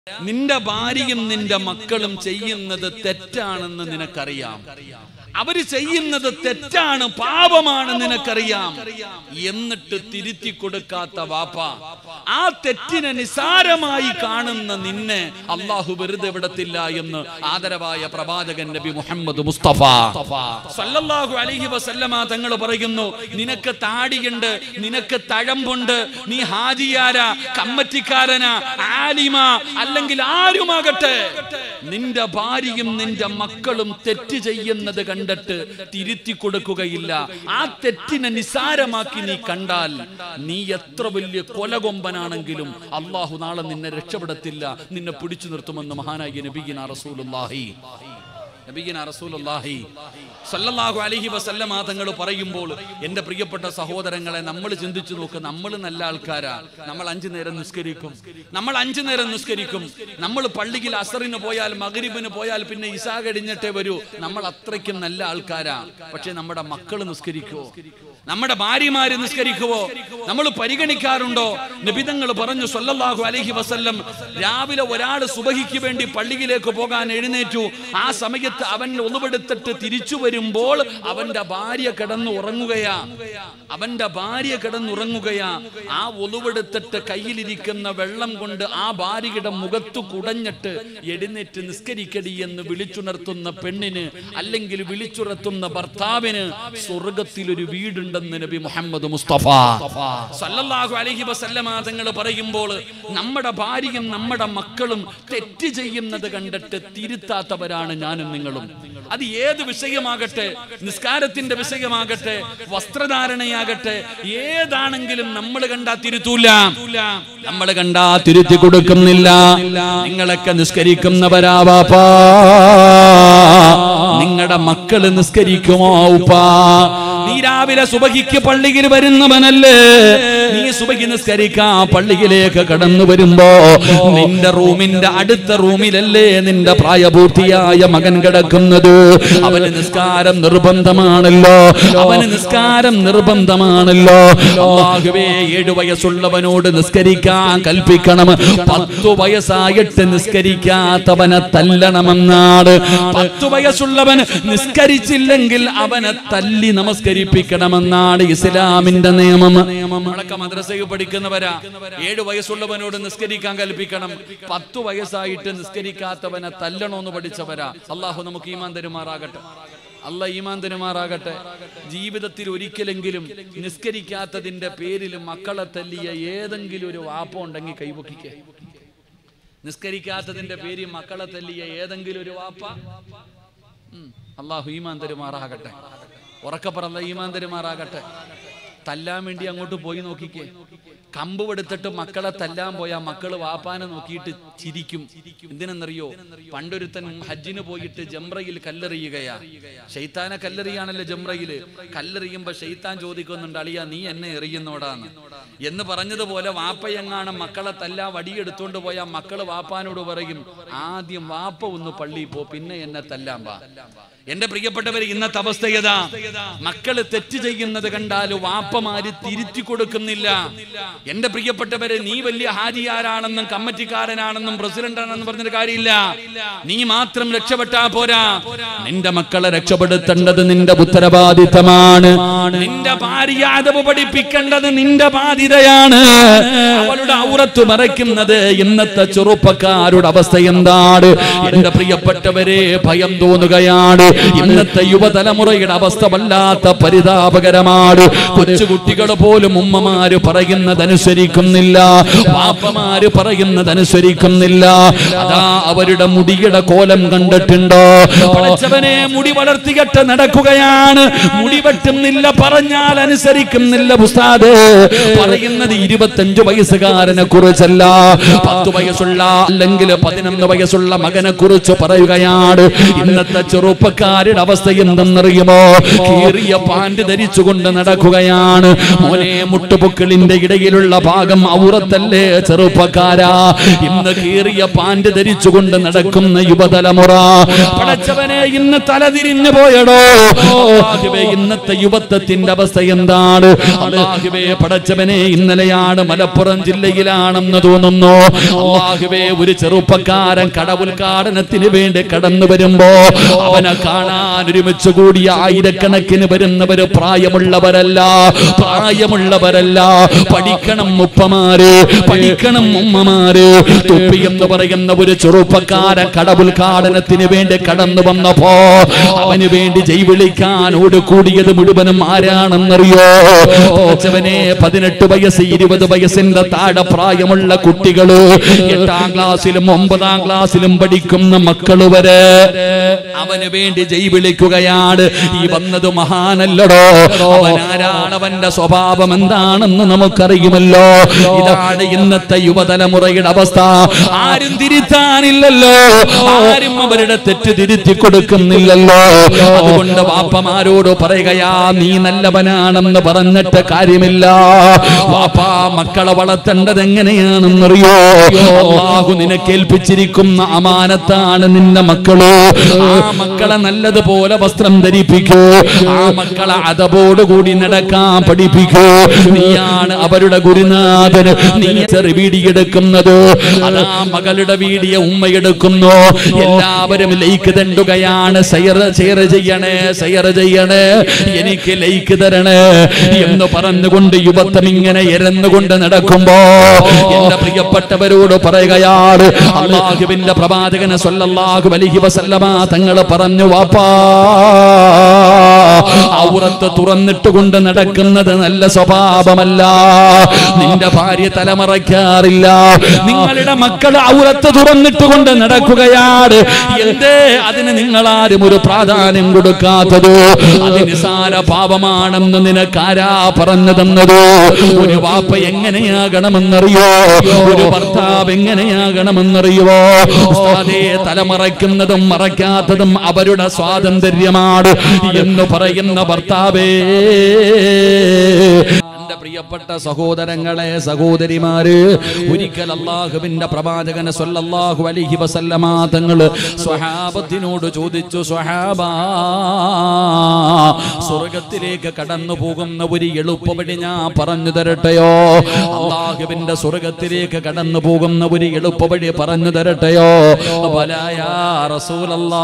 നിന്റെ ഭാര്യയും നിന്റെ മക്കളും ചെയ്യുന്നത് തെറ്റാണെന്ന് നിനക്കറിയാം അവര് ചെയ്യുന്നത് തെറ്റാണ് പാപമാണ് നിനക്കറിയാം എന്നിട്ട് തിരുത്തി കൊടുക്കാത്ത വാപ്പ ആ തെറ്റിനെ നിസാരമായി കാണുന്ന നിന്നെ അള്ളാഹു വെറുതെ വിടത്തില്ല എന്ന് ആദരവായ പ്രവാചകൻ നബി മുഹമ്മദ് മുസ്തഫ സല്ലല്ലാഹു അലൈഹി വസല്ലമ തങ്ങൾ പറയുന്നു നിനക്ക് താടിയുണ്ട് നിനക്ക് തഴമ്പുണ്ട് നീ ഹാജിയാരാ കമ്മറ്റിക്കാരനാ ആലിമ അല്ലെങ്കിൽ ആരുമാകട്ടെ നിന്റെ ഭാര്യയും നിന്റെ മക്കളും തെറ്റ് ചെയ്യുന്നത് കണ്ടിട്ട് തിരുത്തി കൊടുക്കുകയില്ല ആ തെറ്റിനെ നിസാരമാക്കി നീ കണ്ടാൽ നീ എത്ര വലിയ കൊലകൊമ്പനാണെങ്കിലും അള്ളാഹു നാളെ നിന്നെ രക്ഷപ്പെടത്തില്ല നിന്നെ പിടിച്ചു നിർത്തുമെന്ന് മഹാനായ നബീന റസൂലുള്ളാഹി നബീന റസൂലുള്ളാഹി സല്ലല്ലാഹു അലൈഹി വസല്ലമ തങ്ങൾ പറയുമ്പോൾ എൻ്റെ പ്രിയപ്പെട്ട സഹോദരങ്ങളെ നമ്മൾ ചിന്തിച്ചു നോക്ക് നമ്മൾ നല്ല ആൾക്കാരാ നമ്മൾ അഞ്ചു നേരം നിസ്കരിക്കും നമ്മൾ അഞ്ചു നേരം നിസ്കരിക്കും നമ്മൾ പള്ളിയിൽ അസറിന് പോയാൽ മഗ്രിബിന് പോയാൽ പിന്നെ ഇസാ കഴിഞ്ഞിട്ടേ വരൂ നമ്മൾ അത്രയ്ക്കും നല്ല ആൾക്കാരാ പക്ഷെ നമ്മുടെ മക്കൾ നിസ്കരിക്കുവോ നമ്മുടെ ഭാര്യമാര് നിസ്കരിക്കുവോ നമ്മൾ പരിഗണിക്കാറുണ്ടോ നിബിതങ്ങൾ പറഞ്ഞു സല്ലല്ലാഹു അലൈഹി വസല്ലം രാവിലെ ഒരാൾ സുബഹിക്ക് വേണ്ടി പള്ളിയിലേക്ക് പോകാൻ എഴുന്നേറ്റു ആ സമയത്ത് അവൻ ഒന്നുപെടുത്തിട്ട് തിരിച്ചു വരുമ്പോൾ അവന്റെ ഭാര്യ കിടന്ന് ഉറങ്ങുകയാ അവന്റെ ഭാര്യ കിടന്നുറങ്ങുകയാ ആ ഒലുവെടുത്തിട്ട് കയ്യിലിരിക്കുന്ന വെള്ളം കൊണ്ട് ആ ഭാര്യയുടെ മുഖത്ത് കുടഞ്ഞിട്ട് എഴുന്നേറ്റ് നിസ്കരിക്കടി എന്ന് വിളിച്ചുണർത്തുന്ന പെണ്ണിന് അല്ലെങ്കിൽ വിളിച്ചുണർത്തുന്ന ഭർത്താവിന് സ്വർഗത്തിൽ ഒരു വീടുണ്ടെന്ന് നബി മുഹമ്മദ് മുസ്തഫ സല്ലല്ലാഹു അലൈഹി വസല്ലമ തങ്ങൾ പറയുമ്പോൾ നമ്മുടെ ഭാര്യയും നമ്മുടെ മക്കളും തെറ്റ് ചെയ്യുന്നത് കണ്ടിട്ട് തിരുത്താത്തവരാണ് ഞാനും നിങ്ങളും അത് ഏത് വിഷയമാകട്ടെ നിസ്കാരത്തിന്റെ വിഷയമാകട്ടെ വസ്ത്രധാരണയാകട്ടെ ഏതാണെങ്കിലും നമ്മൾ കണ്ടാ തിരുത്തൂല നമ്മൾ കണ്ടാ തിരുത്തി കൊടുക്കുന്നില്ല നിങ്ങളൊക്കെ നിസ്കരിക്കുന്നവരാ വാപ്പാ നിങ്ങളുടെ മക്കള് നിസ്കരിക്കുമോ ഉപ്പാ നീ രാവിലെ സുബഹിക്ക് പള്ളിയിൽ വരുന്നവനല്ലേ നീ സുബഹി നിസ്കരിക്കാ പള്ളിയിലേക്ക് കടന്നു വരുമ്പോ നിന്റെ റൂമിന്റെ അടുത്ത റൂമിലല്ലേ നിന്റെ പ്രായപൂർത്തിയായ മകൻ കിടക്കുന്നത് അവന് നിസ്കാരം നിർബന്ധമാണല്ലോ അവന് നിസ്കാരം നിർബന്ധമാണല്ലോ അല്ലാഹുവേ ഏഴു വയസ്സുള്ളവനോട് നിസ്കരിക്കാൻ കൽപ്പിക്കണം പത്തു വയസ്സായിട്ട് നിസ്കരിക്കാത്തവനെ തല്ലണമെന്നാണ് പത്തു വയസ്സുള്ളവൻ നിസ്കരിച്ചില്ലെങ്കിൽ അവനെ തല്ലി നമസ്കരിപ്പിക്കണമെന്നാണ് ഇസ്ലാമിന്റെ നിയമം നമ്മളൊക്കെ മദ്രസയിൽ പഠിക്കുന്നവരാ ഏഴു വയസ്സുള്ളവനോട് നിസ്കരിക്കാൻ കൽപ്പിക്കണം പത്തു വയസ്സായിട്ട് നിസ്കരിക്കാത്തവനെ തല്ലണോന്ന് പഠിച്ചവരാ അള്ളാഹു നമുക്ക് ഈമാൻ തരുമാറാകട്ടെ അല്ല ഈമാൻ തരുമാറാകട്ടെ ജീവിതത്തിൽ ഒരിക്കലെങ്കിലും നിസ്കരിക്കാത്തതിന്റെ പേരിൽ മക്കളെ തല്ലിയ ഏതെങ്കിലും ഒരു വാപ്പ ഉണ്ടെങ്കിൽ കൈവക്കിക്കേ നിസ്കരിക്കാത്തതിന്റെ പേരിൽ മക്കളെ തല്ലിയ ഏതെങ്കിലും ഒരു വാപ്പ ഉം. അള്ളാഹു ഈമാൻ തരുമാറാകട്ടെ ഉറക്കപ്പറല്ല ഈമാൻ തരുമാറാകട്ടെ തല്ലാൻ വേണ്ടി അങ്ങോട്ട് പോയി നോക്കിക്കേ കമ്പ് എടുത്തിട്ട് മക്കളെ തല്ലാൻ പോയാ മക്കള് വാപ്പാനെ നോക്കിയിട്ട് ചിരിക്കും എന്തിനെന്നറിയോ പണ്ടൊരുത്തൻ ഹജ്ജിന് പോയിട്ട് ജംറയിൽ കല്ലെറിയുകയാ ഷെയ്ത്താനെ കല്ലെറിയാണല്ലോ ജംറയില് കല്ലെറിയുമ്പോ ഷെയ്ത്താൻ ചോദിക്കുന്നുണ്ട് അളിയ നീ എന്നെ എറിയുന്നോടാന്ന് എന്ന് പറഞ്ഞതുപോലെ വാപ്പയെങ്ങാണം മക്കളെ തല്ലാ വടിയെടുത്തോണ്ട് പോയാ മക്കള് വാപ്പാനോട് പറയും ആദ്യം വാപ്പ ഒന്ന് പള്ളിയിൽ പോ പിന്നെ എന്നെ തല്ലാൻ വാ എന്റെ പ്രിയപ്പെട്ടവർ ഇന്നത്തെ അവസ്ഥ ഏതാ മക്കള് തെറ്റ് ചെയ്യുന്നത് കണ്ടാൽ വാപ്പമാര് തിരുത്തി കൊടുക്കുന്നില്ല എന്റെ പ്രിയപ്പെട്ടവരെ നീ വലിയ ഹാജിയാരാണെന്നും കമ്മറ്റിക്കാരനാണെന്നും പ്രസിഡന്റാണെന്നും പറഞ്ഞൊരു കാര്യമില്ല നീ മാത്രം രക്ഷപ്പെട്ടാ പോരാ നിന്റെ മക്കളെ രക്ഷപ്പെടുത്തേണ്ടത് നിന്റെ ഉത്തരവാദിത്തമാണ് നിന്റെ ഭാര്യ അതവ് പഠിപ്പിക്കേണ്ടത് നിന്റെ ബാധ്യതയാണ് അവളുടെ ഔറത്ത് മറയ്ക്കുന്നത് ഇന്നത്തെ ചെറുപ്പക്കാരുടെ അവസ്ഥ എന്താണ് എന്റെ പ്രിയപ്പെട്ടവരെ ഭയം തോന്നുകയാണ് ഇന്നത്തെ യുവതലമുറയുടെ അവസ്ഥ വല്ലാത്ത പരിതാപകരമാണ് കൊച്ചുകുട്ടികൾ പോലും ഉമ്മമാര് പറയുന്നതനുസരിക്കുന്നില്ല വാപ്പമാര് പറയുന്നതനുസരിക്കുന്നില്ല അതാ അവരുടെ മുടിയുടെ കോലം കണ്ടിട്ടുണ്ടോ പഠിച്ചവനെ മുടി വളർത്തികെട്ട് നടക്കുകയാണ് മുടി വെട്ടുന്നില്ല പറഞ്ഞാൽ അനുസരിക്കുന്നില്ല ഉസ്താദ് പറയുന്നത് ഇരുപത്തഞ്ചു വയസ്സുകാരനെ കുറിച്ചല്ല പത്ത് വയസ്സുള്ള അല്ലെങ്കിൽ പതിനൊന്ന് വയസ്സുള്ള മകനെ കുറിച്ച് പറയുകയാണ് ഇന്നത്തെ ചെറുപ്പക്കാർ ചെറുപ്പക്കാരുടെ അവസ്ഥ എന്തെന്നറിയുമോ കീറിയ പാൻറ് ധരിച്ചുകൊണ്ട് നടക്കുകയാണ് മോനെ മുട്ടുപൊക്കിളിന്റെ ഇടയിലുള്ള ഭാഗം ഔറത്തല്ലേ ചെറുപ്പക്കാരാ ഇന്ന് കീറിയ പാൻറ് ധരിച്ചുകൊണ്ട് നടക്കുന്ന യുവതലമുറ പടച്ചവനെ ഇന്ന് തലതിരിഞ്ഞു പോയടോ അല്ലാഹുവേ, ഇന്നത്തെ യുവത്വത്തിന്റെ അവസ്ഥ എന്താണ് അള്ളാഹുവേ പടച്ചവനെ ഇന്നലെയാണ് മലപ്പുറം ജില്ലയിലാണെന്ന് തോന്നുന്നു അള്ളാഹുവേ ഒരു ചെറുപ്പക്കാരൻ കടവുദ്ഘാടനത്തിന് വേണ്ടി കടന്നു വരുമ്പോ അവനെ കാണാൻ ഒരുമിച്ച് കൂടിയ ആയിരക്കണക്കിന് വരുന്നവര് പ്രായമുള്ളവരല്ല പ്രായമുള്ളവരല്ല പഠിക്കണം ഉപ്പമാര് പഠിക്കണം ഉമ്മമാര് തൊപ്പി എന്ന് പറയുന്ന ഒരു ചെറുപ്പക്കാരൻ കടവുദ്ഘാടനത്തിന് വേണ്ടി കടന്നു വന്നപ്പോ അവന് വേണ്ടി ജയ് വിളിക്കാൻ ഓടിക്കൂടിയത് മുഴുവനും ആരാണെന്നറിയോ പടച്ചവനെ പതിനെട്ട് വയസ്സ് ഇരുപത് വയസ്സിന്റെ താഴെ പ്രായമുള്ള കുട്ടികള് എട്ടാം ക്ലാസ്സിലും ഒമ്പതാം ക്ലാസ്സിലും പഠിക്കുന്ന മക്കള് വരെ അവന് വേണ്ടി ജയ് വിളിക്കുകയാണ് ഈ വന്നത് മഹാനല്ലടോ അവൻ ആരാണ് അവന്റെ സ്വഭാവം എന്താണെന്ന് നമുക്കറിയുമല്ലോ ഇതാണ് ഇന്നത്തെ യുവതലമുറയുടെ അവസ്ഥ ആരും തിരുത്താനില്ലല്ലോ ആരും അവരുടെ തെറ്റ് തിരുത്തി കൊടുക്കുന്നില്ലല്ലോ അതുകൊണ്ട് വാപ്പമാരോട് പറയുകയാ നീ നല്ലവനാണെന്ന് പറഞ്ഞിട്ട് കാര്യമില്ല വാപ്പാ മക്കളെ വളർത്തേണ്ടത് എങ്ങനെയാണെന്നറിയോ അള്ളാഹു നിനക്കേൽപ്പിച്ചിരിക്കുന്ന അമാനത്താണ് നിന്റെ മക്കള് ആ മക്കളെ നല്ലതുപോലെ വസ്ത്രം ധരിപ്പിക്കൂ ആ മക്കളെ അതപോടുകൂടി നടക്കാൻ പഠിപ്പിക്കൂ നീയാണ് അവരുടെ ഗുരുനാഥന് നീ ചെറു വീടിയെടുക്കുന്നത് അതാ മകളുടെ വീടിയ ഉമ്മയെടുക്കുന്നു എല്ലാവരും ലൈക്ക് തണ്ടുകയാണ് സയർ ഷെയർ ചെയ്യണേ സയർ ചെയ്യണേ എനിക്ക് ലൈക്ക് തരണേ എന്ന് പറഞ്ഞുകൊണ്ട് യുവത്വം ഇങ്ങനെ എരന്നുകൊണ്ട് നടക്കുമ്പോ എന്റെ പ്രിയപ്പെട്ടവരോട് പറയുകയാണ് അള്ളാഹുവിന്റെ പ്രവാചകന് സ്വല്ലല്ലാഹു അലൈഹി വസല്ലമ തങ്ങൾ പറഞ്ഞു വാപ്പാ ഔറത്ത് തുറന്നിട്ട് കൊണ്ട് നടക്കുന്നത് നല്ല സ്വഭാവമല്ല നിന്റെ ഭാര്യ തലമറയ്ക്കാറില്ല നിങ്ങളുടെ മക്കൾ ഔറത്ത് തുറന്നിട്ട് കൊണ്ട് നടക്കുകയാണ് എന്തേ അതിന് നിങ്ങൾ ആരും ഒരു പ്രാധാന്യം കൊടുക്കാത്തത് അത് നിസാര പാപമാണെന്ന് നിനക്കാരാ പറഞ്ഞു തന്നത് ഒരു വാപ്പ എങ്ങനെയാകണമെന്നറിയോ ഒരു ഭർത്താവ് എങ്ങനെയാകണമെന്നറിയോ ഉസ്താദേ തലമറയ്ക്കുന്നതും മറയ്ക്കാത്തതും അവരുടെ സ്വാതന്ത്ര്യമാണ് എന്ന് പറയുന്ന ഭർത്താവേ എന്റെ പ്രിയപ്പെട്ട സഹോദരങ്ങളെ സഹോദരിമാര് ഒരിക്കൽ അള്ളാഹുവിന്റെ പ്രവാചകന് സ്വല്ലല്ലാഹു അലൈഹി വസല്ലമ തങ്ങള് സ്വഹാബത്തിനോട് ചോദിച്ചു സ്വഹാബ സ്വർഗത്തിലേക്ക് കടന്നു പോകുന്ന ഒരു എളുപ്പവഴി ഞാൻ പറഞ്ഞു തരട്ടെയോ അള്ളാഹുവിന്റെ സ്വർഗത്തിലേക്ക് കടന്നു പോകുന്ന ഒരു എളുപ്പവഴി പറഞ്ഞു തരട്ടെയോ വലായാ റസൂലല്ലാ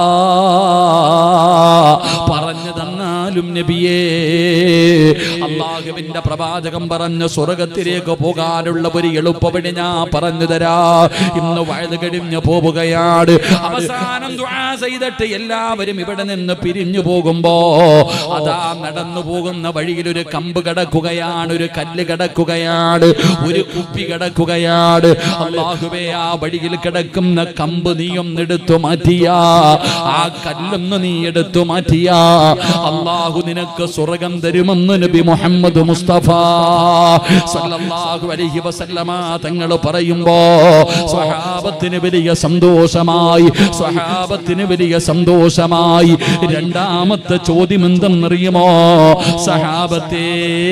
പറഞ്ഞു തന്നാലും നബിയേ അള്ളാഹുവിന്റെ പ്രവാചകം പറഞ്ഞു സ്വർഗത്തിലേക്ക് പോകാനുള്ള ഒരു എളുപ്പവഴി ഞാൻ പറഞ്ഞു തരാ ഇന്ന് വഴുത് കഴിഞ്ഞു പോവുകയാണ് അവസാനം ദുആ ചെയ്തിട്ട് എല്ലാവരും ഇവിടെ നിന്ന് പിരിഞ്ഞു പോകുമ്പോ അതാ നടന്നു പോകുന്ന വഴിയിൽ ഒരു കമ്പ് കിടക്കുകയാണ് ഒരു കല്ല് കിടക്കുകയാണ് ഒരു കുപ്പി കിടക്കുകയാണ് അള്ളാഹുവേ ആ വഴിയിൽ കിടക്കുന്ന കമ്പ് നീ ഒന്നെടുത്തു മാറ്റിയ ആ കല്ലൊന്ന് നീ എടുത്തു മാറ്റിയ അള്ളാഹു നിനക്ക് സ്വർഗം തരുമെന്ന് നബി മുഹമ്മദ് മുസ്തഫ സല്ലല്ലാഹു അലൈഹി വസല്ലമ തങ്ങൾ പറയുമ്പോ സ്വഹാബത്തിന് വലിയ സന്തോഷമായി സ്വഹാബത്തിന് വലിയ സന്തോഷമായി രണ്ടാമത്തെ ചോദ്യം എന്തെന്നറിയുമോ സഹാബത്തേ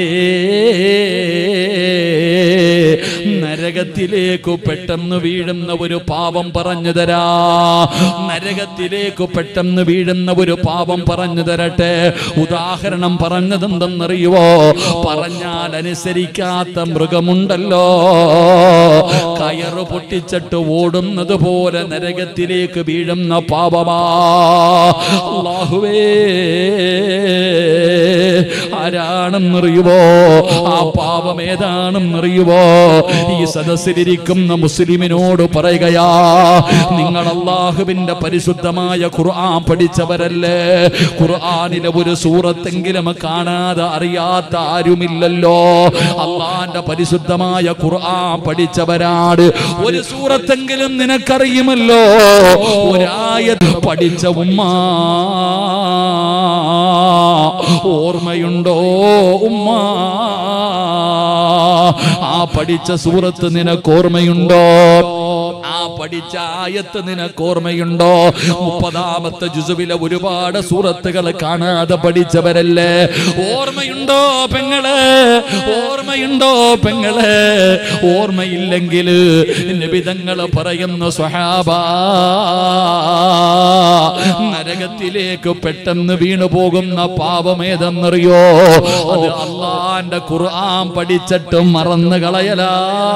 നരകത്തിലേക്ക് പെട്ടെന്ന് വീഴുന്ന ഒരു പാപം പറഞ്ഞു തരാ നരകത്തിലേക്ക് പെട്ടെന്ന് വീഴുന്ന ഒരു പാപം പറഞ്ഞു തരട്ടെ ഉദാഹരണം പറഞ്ഞതെന്തെന്നറിയുവോ പറഞ്ഞാൽ അനുസരിക്കാത്ത മൃഗമുണ്ടല്ലോ കയറ് പൊട്ടിച്ചിട്ട് ഓടുന്നത് പോലെ നരകത്തിലേക്ക് വീഴുന്ന പാപമാ അല്ലാഹുവേ ആരാണെന്നറിയുവോ ആ പാപം ഏതാണെന്നറിയുവോ ഈ സദസ്സിലിരിക്കുന്ന മുസ്ലിമിനോട് പറയുകയാ നിങ്ങൾ അള്ളാഹുവിന്റെ പരിശുദ്ധമായ ഖുർആൻ പഠിച്ചവരല്ലേ ഖുർആനിലെ ഒരു സൂറത്തെങ്കിലും കാണാതെ അറിയാത്ത ആരുമില്ലല്ലോ അള്ളാന്റെ പരിശുദ്ധമായ ഖുർആൻ പഠിച്ചവരാണ് ഒരു സൂറത്തെങ്കിലും നിനക്കറിയുമല്ലോ ഒരായത് പഠിച്ച ഉമ്മ ഓർമ്മയുണ്ടോ ഉമ്മ ആ പഠിച്ച സൂറത്ത് നിനക്ക് ഓർമ്മയുണ്ടോ ആ പഠിച്ച ആയത്ത് നിനക്ക് ഓർമ്മയുണ്ടോ മുപ്പതാമത്തെ ജുസുവിലെ ഒരുപാട് സൂറത്തുകൾ കാണാതെ പഠിച്ചവരല്ലേ ഓർമ്മയുണ്ടോ പെങ്ങള് ഓർമ്മയുണ്ടോ പെങ്ങള് ഓർമ്മയില്ലെങ്കിൽ നിബിതങ്ങൾ പറയുന്നു സ്വഹാബ നരകത്തിലേക്ക് പെട്ടെന്ന് വീണു പോകുന്ന പാപമേതെന്നറിയോ അത് അള്ളാന്റെ ഖുർആൻ പഠിച്ചിട്ടും മറന്നു കളയലാ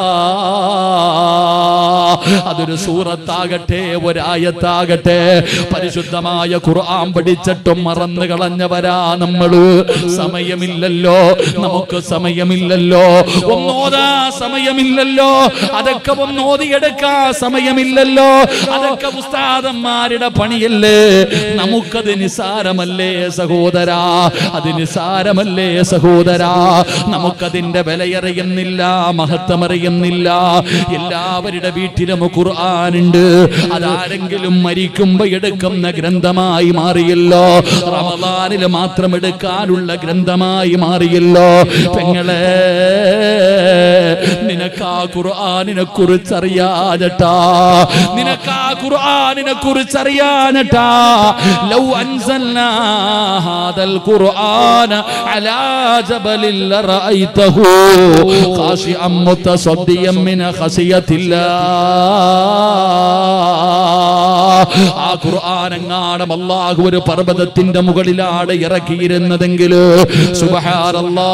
അതൊരു സൂറത്താകട്ടെ ഒരായത്താകട്ടെ പരിശുദ്ധമായ ഖുർആൻ പഠിച്ചിട്ടും മറന്നു കളഞ്ഞവരാ നമ്മള് സമയമില്ലല്ലോ നമുക്ക് സമയമില്ലല്ലോ ഒന്നോതാ സമയമില്ലല്ലോ അതൊക്കെ ഒന്നോതിയെടുക്കാ സമയമില്ലല്ലോ അതൊക്കെ ഉസ്താദന്മാരുടെ പണിയല്ലേ നമുക്കത് നിസാരമല്ലേ സഹോദരാ അത് നിസാരമല്ലേ സഹോദരാ നമുക്കതിന്റെ വിലയറിയുന്നില്ല മഹത്വമറിയുന്നില്ല എല്ലാവരുടെ വീട്ടിലും ഖുർആാനുണ്ട് അതാരെങ്കിലും മരിക്കുമ്പോ എടുക്കുന്ന ഗ്രന്ഥമായി മാറിയല്ലോ റമദാനിൽ മാത്രം എടുക്കാനുള്ള ഗ്രന്ഥമായി മാറിയല്ലോ പെങ്ങളെ നിനക്ക് ആ ഖുർആാനിനെ കുറിച്ചറിയാജട്ടാ നിനക്ക് ആ ഖുർആാനിനെ കുറിച്ചറിയാനട്ടാ ലൗ അൻസൽനാ ഹാദൽ ഖുർആന അലാ ജബലിൽ ലറഅയ്തഹു ഖാശിഅൻ മുതസദ്ദിയൻ മിൻ ഖസിയത്തില്ലാ ആ ഖുർആാനെങ്ങാണം അള്ളാഹു ഒരു പർവ്വതത്തിന്റെ മുകളിലാണ് ഇറക്കിയിരുന്നതെങ്കിൽ സുബഹാനല്ലാ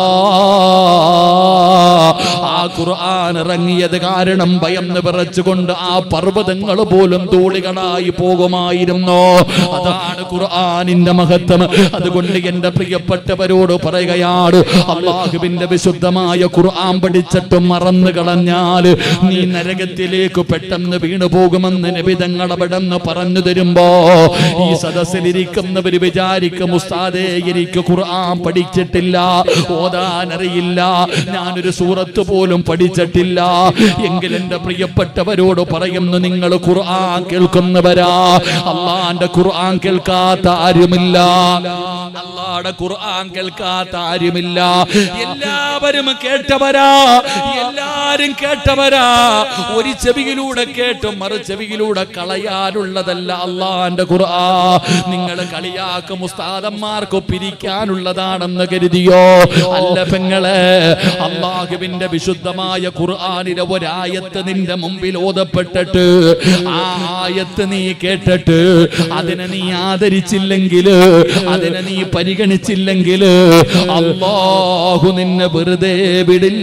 ആ ഖുർആൻ ഇറങ്ങിയത് കാരണം ഭയന്ന് വിറച്ചുകൊണ്ട് ആ പർവ്വതങ്ങൾ പോലും തൂളികളായി പോകുമായിരുന്നു അതാണ് ഖുർആനിന്റെ മഹത്വം അതുകൊണ്ട് എന്റെ പ്രിയപ്പെട്ടവരോട് പറയുകയാണ് അള്ളാഹുവിന്റെ വിശുദ്ധമായ ഖുർആൻ പഠിച്ചിട്ടും മറന്നു കളഞ്ഞാല് നീ നരകത്തിലേക്ക് പെട്ടെന്ന് വീണു പോകുമെന്ന് നബിതങ്ങൾ അവിടെ നിന്ന് പറഞ്ഞു തരുമ്പോ ഈ സദസ്സിലിരിക്കുന്നവര് വിചാരിക്കും ഉസ്താദേ എനിക്ക് ഖുർആൻ പഠിച്ചിട്ടില്ല ഓതാൻ അറിയില്ല ഞാനൊരു സൂറത്ത് പോലും പഠിച്ചിട്ടില്ല എങ്കിൽ എന്റെ പ്രിയപ്പെട്ടവരോട് പറയുന്നു നിങ്ങൾ ഖുർആൻ കേൾക്കുന്നവരാ അള്ളാന്റെ ഖുർആൻ കേൾക്കാത്ത ആരുമില്ല അള്ളാടെ ഖുർആൻ കേൾക്കാത്ത ആരുമില്ല എല്ലാവരും കേട്ടവരാ എല്ലാരും കേട്ടവരാ ഒരു ചെവിയിലൂടെ കേട്ടും മറു ചെവിയിലൂടെ കളയാനുള്ളതല്ല അള്ളാന്റെ ഖുർആ നിങ്ങൾ കളിയാക്കും ഉസ്താദന്മാർക്ക് പിരിക്കാനുള്ളതാണെന്ന് കരുതിയോ അല്ല പെങ്ങളെ അള്ളാഹുവിന്റെ വിശുദ്ധമായ ഖുർആനിലെ ഒരായത്ത് നിന്റെ മുമ്പിൽ ഓതപ്പെട്ടിട്ട് ആ ആയത്ത് നീ കേട്ടിട്ട് അതിനെ നീ ആദരിച്ചില്ലെങ്കിൽ അതിനെ നീ പരിഗണിച്ചില്ലെങ്കിൽ അള്ളാഹു നിന്നെ വെറുതെ വിടില്ല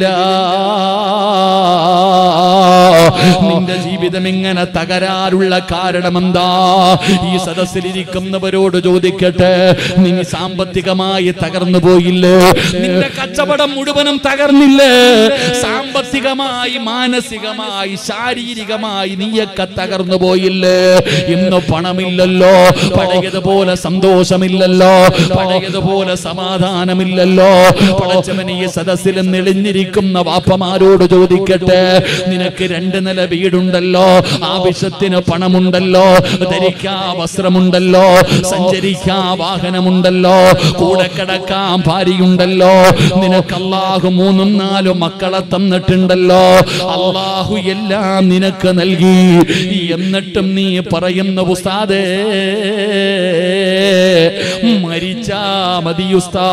നിന്റെ ജീവിതം ഇങ്ങനെ തകരാറുള്ള കാരണമെന്താ ഈ സദസ്സിലിരിക്കുന്നവരോട് ചോദിക്കട്ടെ നീ സാമ്പത്തികമായി തകർന്നു പോയില്ലേ നിന്റെ കച്ചവടം മുഴുവനും തകർന്നില്ലേ സാമ്പത്തികമായി മാനസികമായി ശാരീരികമായി നീയൊക്കെ തകർന്നു പോയില്ലേ ഇന്ന് പണമില്ലല്ലോ പഴയതുപോലെ സന്തോഷമില്ലല്ലോ പഴയതുപോലെ സമാധാനമില്ലല്ലോ പടച്ചവൻ ഈ സദസ്സിൽ നെളിഞ്ഞിരിക്കുന്ന വാപ്പമാരോട് ചോദിക്കട്ടെ നിനക്ക് രണ്ട് നില വീടുണ്ടല്ലോ ആവശ്യത്തിന് പണമുണ്ടല്ലോ ധരിക്കാ വസ്ത്രമുണ്ടല്ലോ സഞ്ചരിക്കാ വാഹനമുണ്ടല്ലോ കൂടെ കിടക്കാൻ ഭാര്യയുണ്ടല്ലോ നിനക്ക് അള്ളാഹു മൂന്നും നാലും മക്കളെ തന്നിട്ടുണ്ടല്ലോ അള്ളാഹു എല്ലാം നിനക്ക് നൽകി എന്നിട്ടും നീ പറയുന്ന ഉസ്താദേ മരിച്ചാ മതി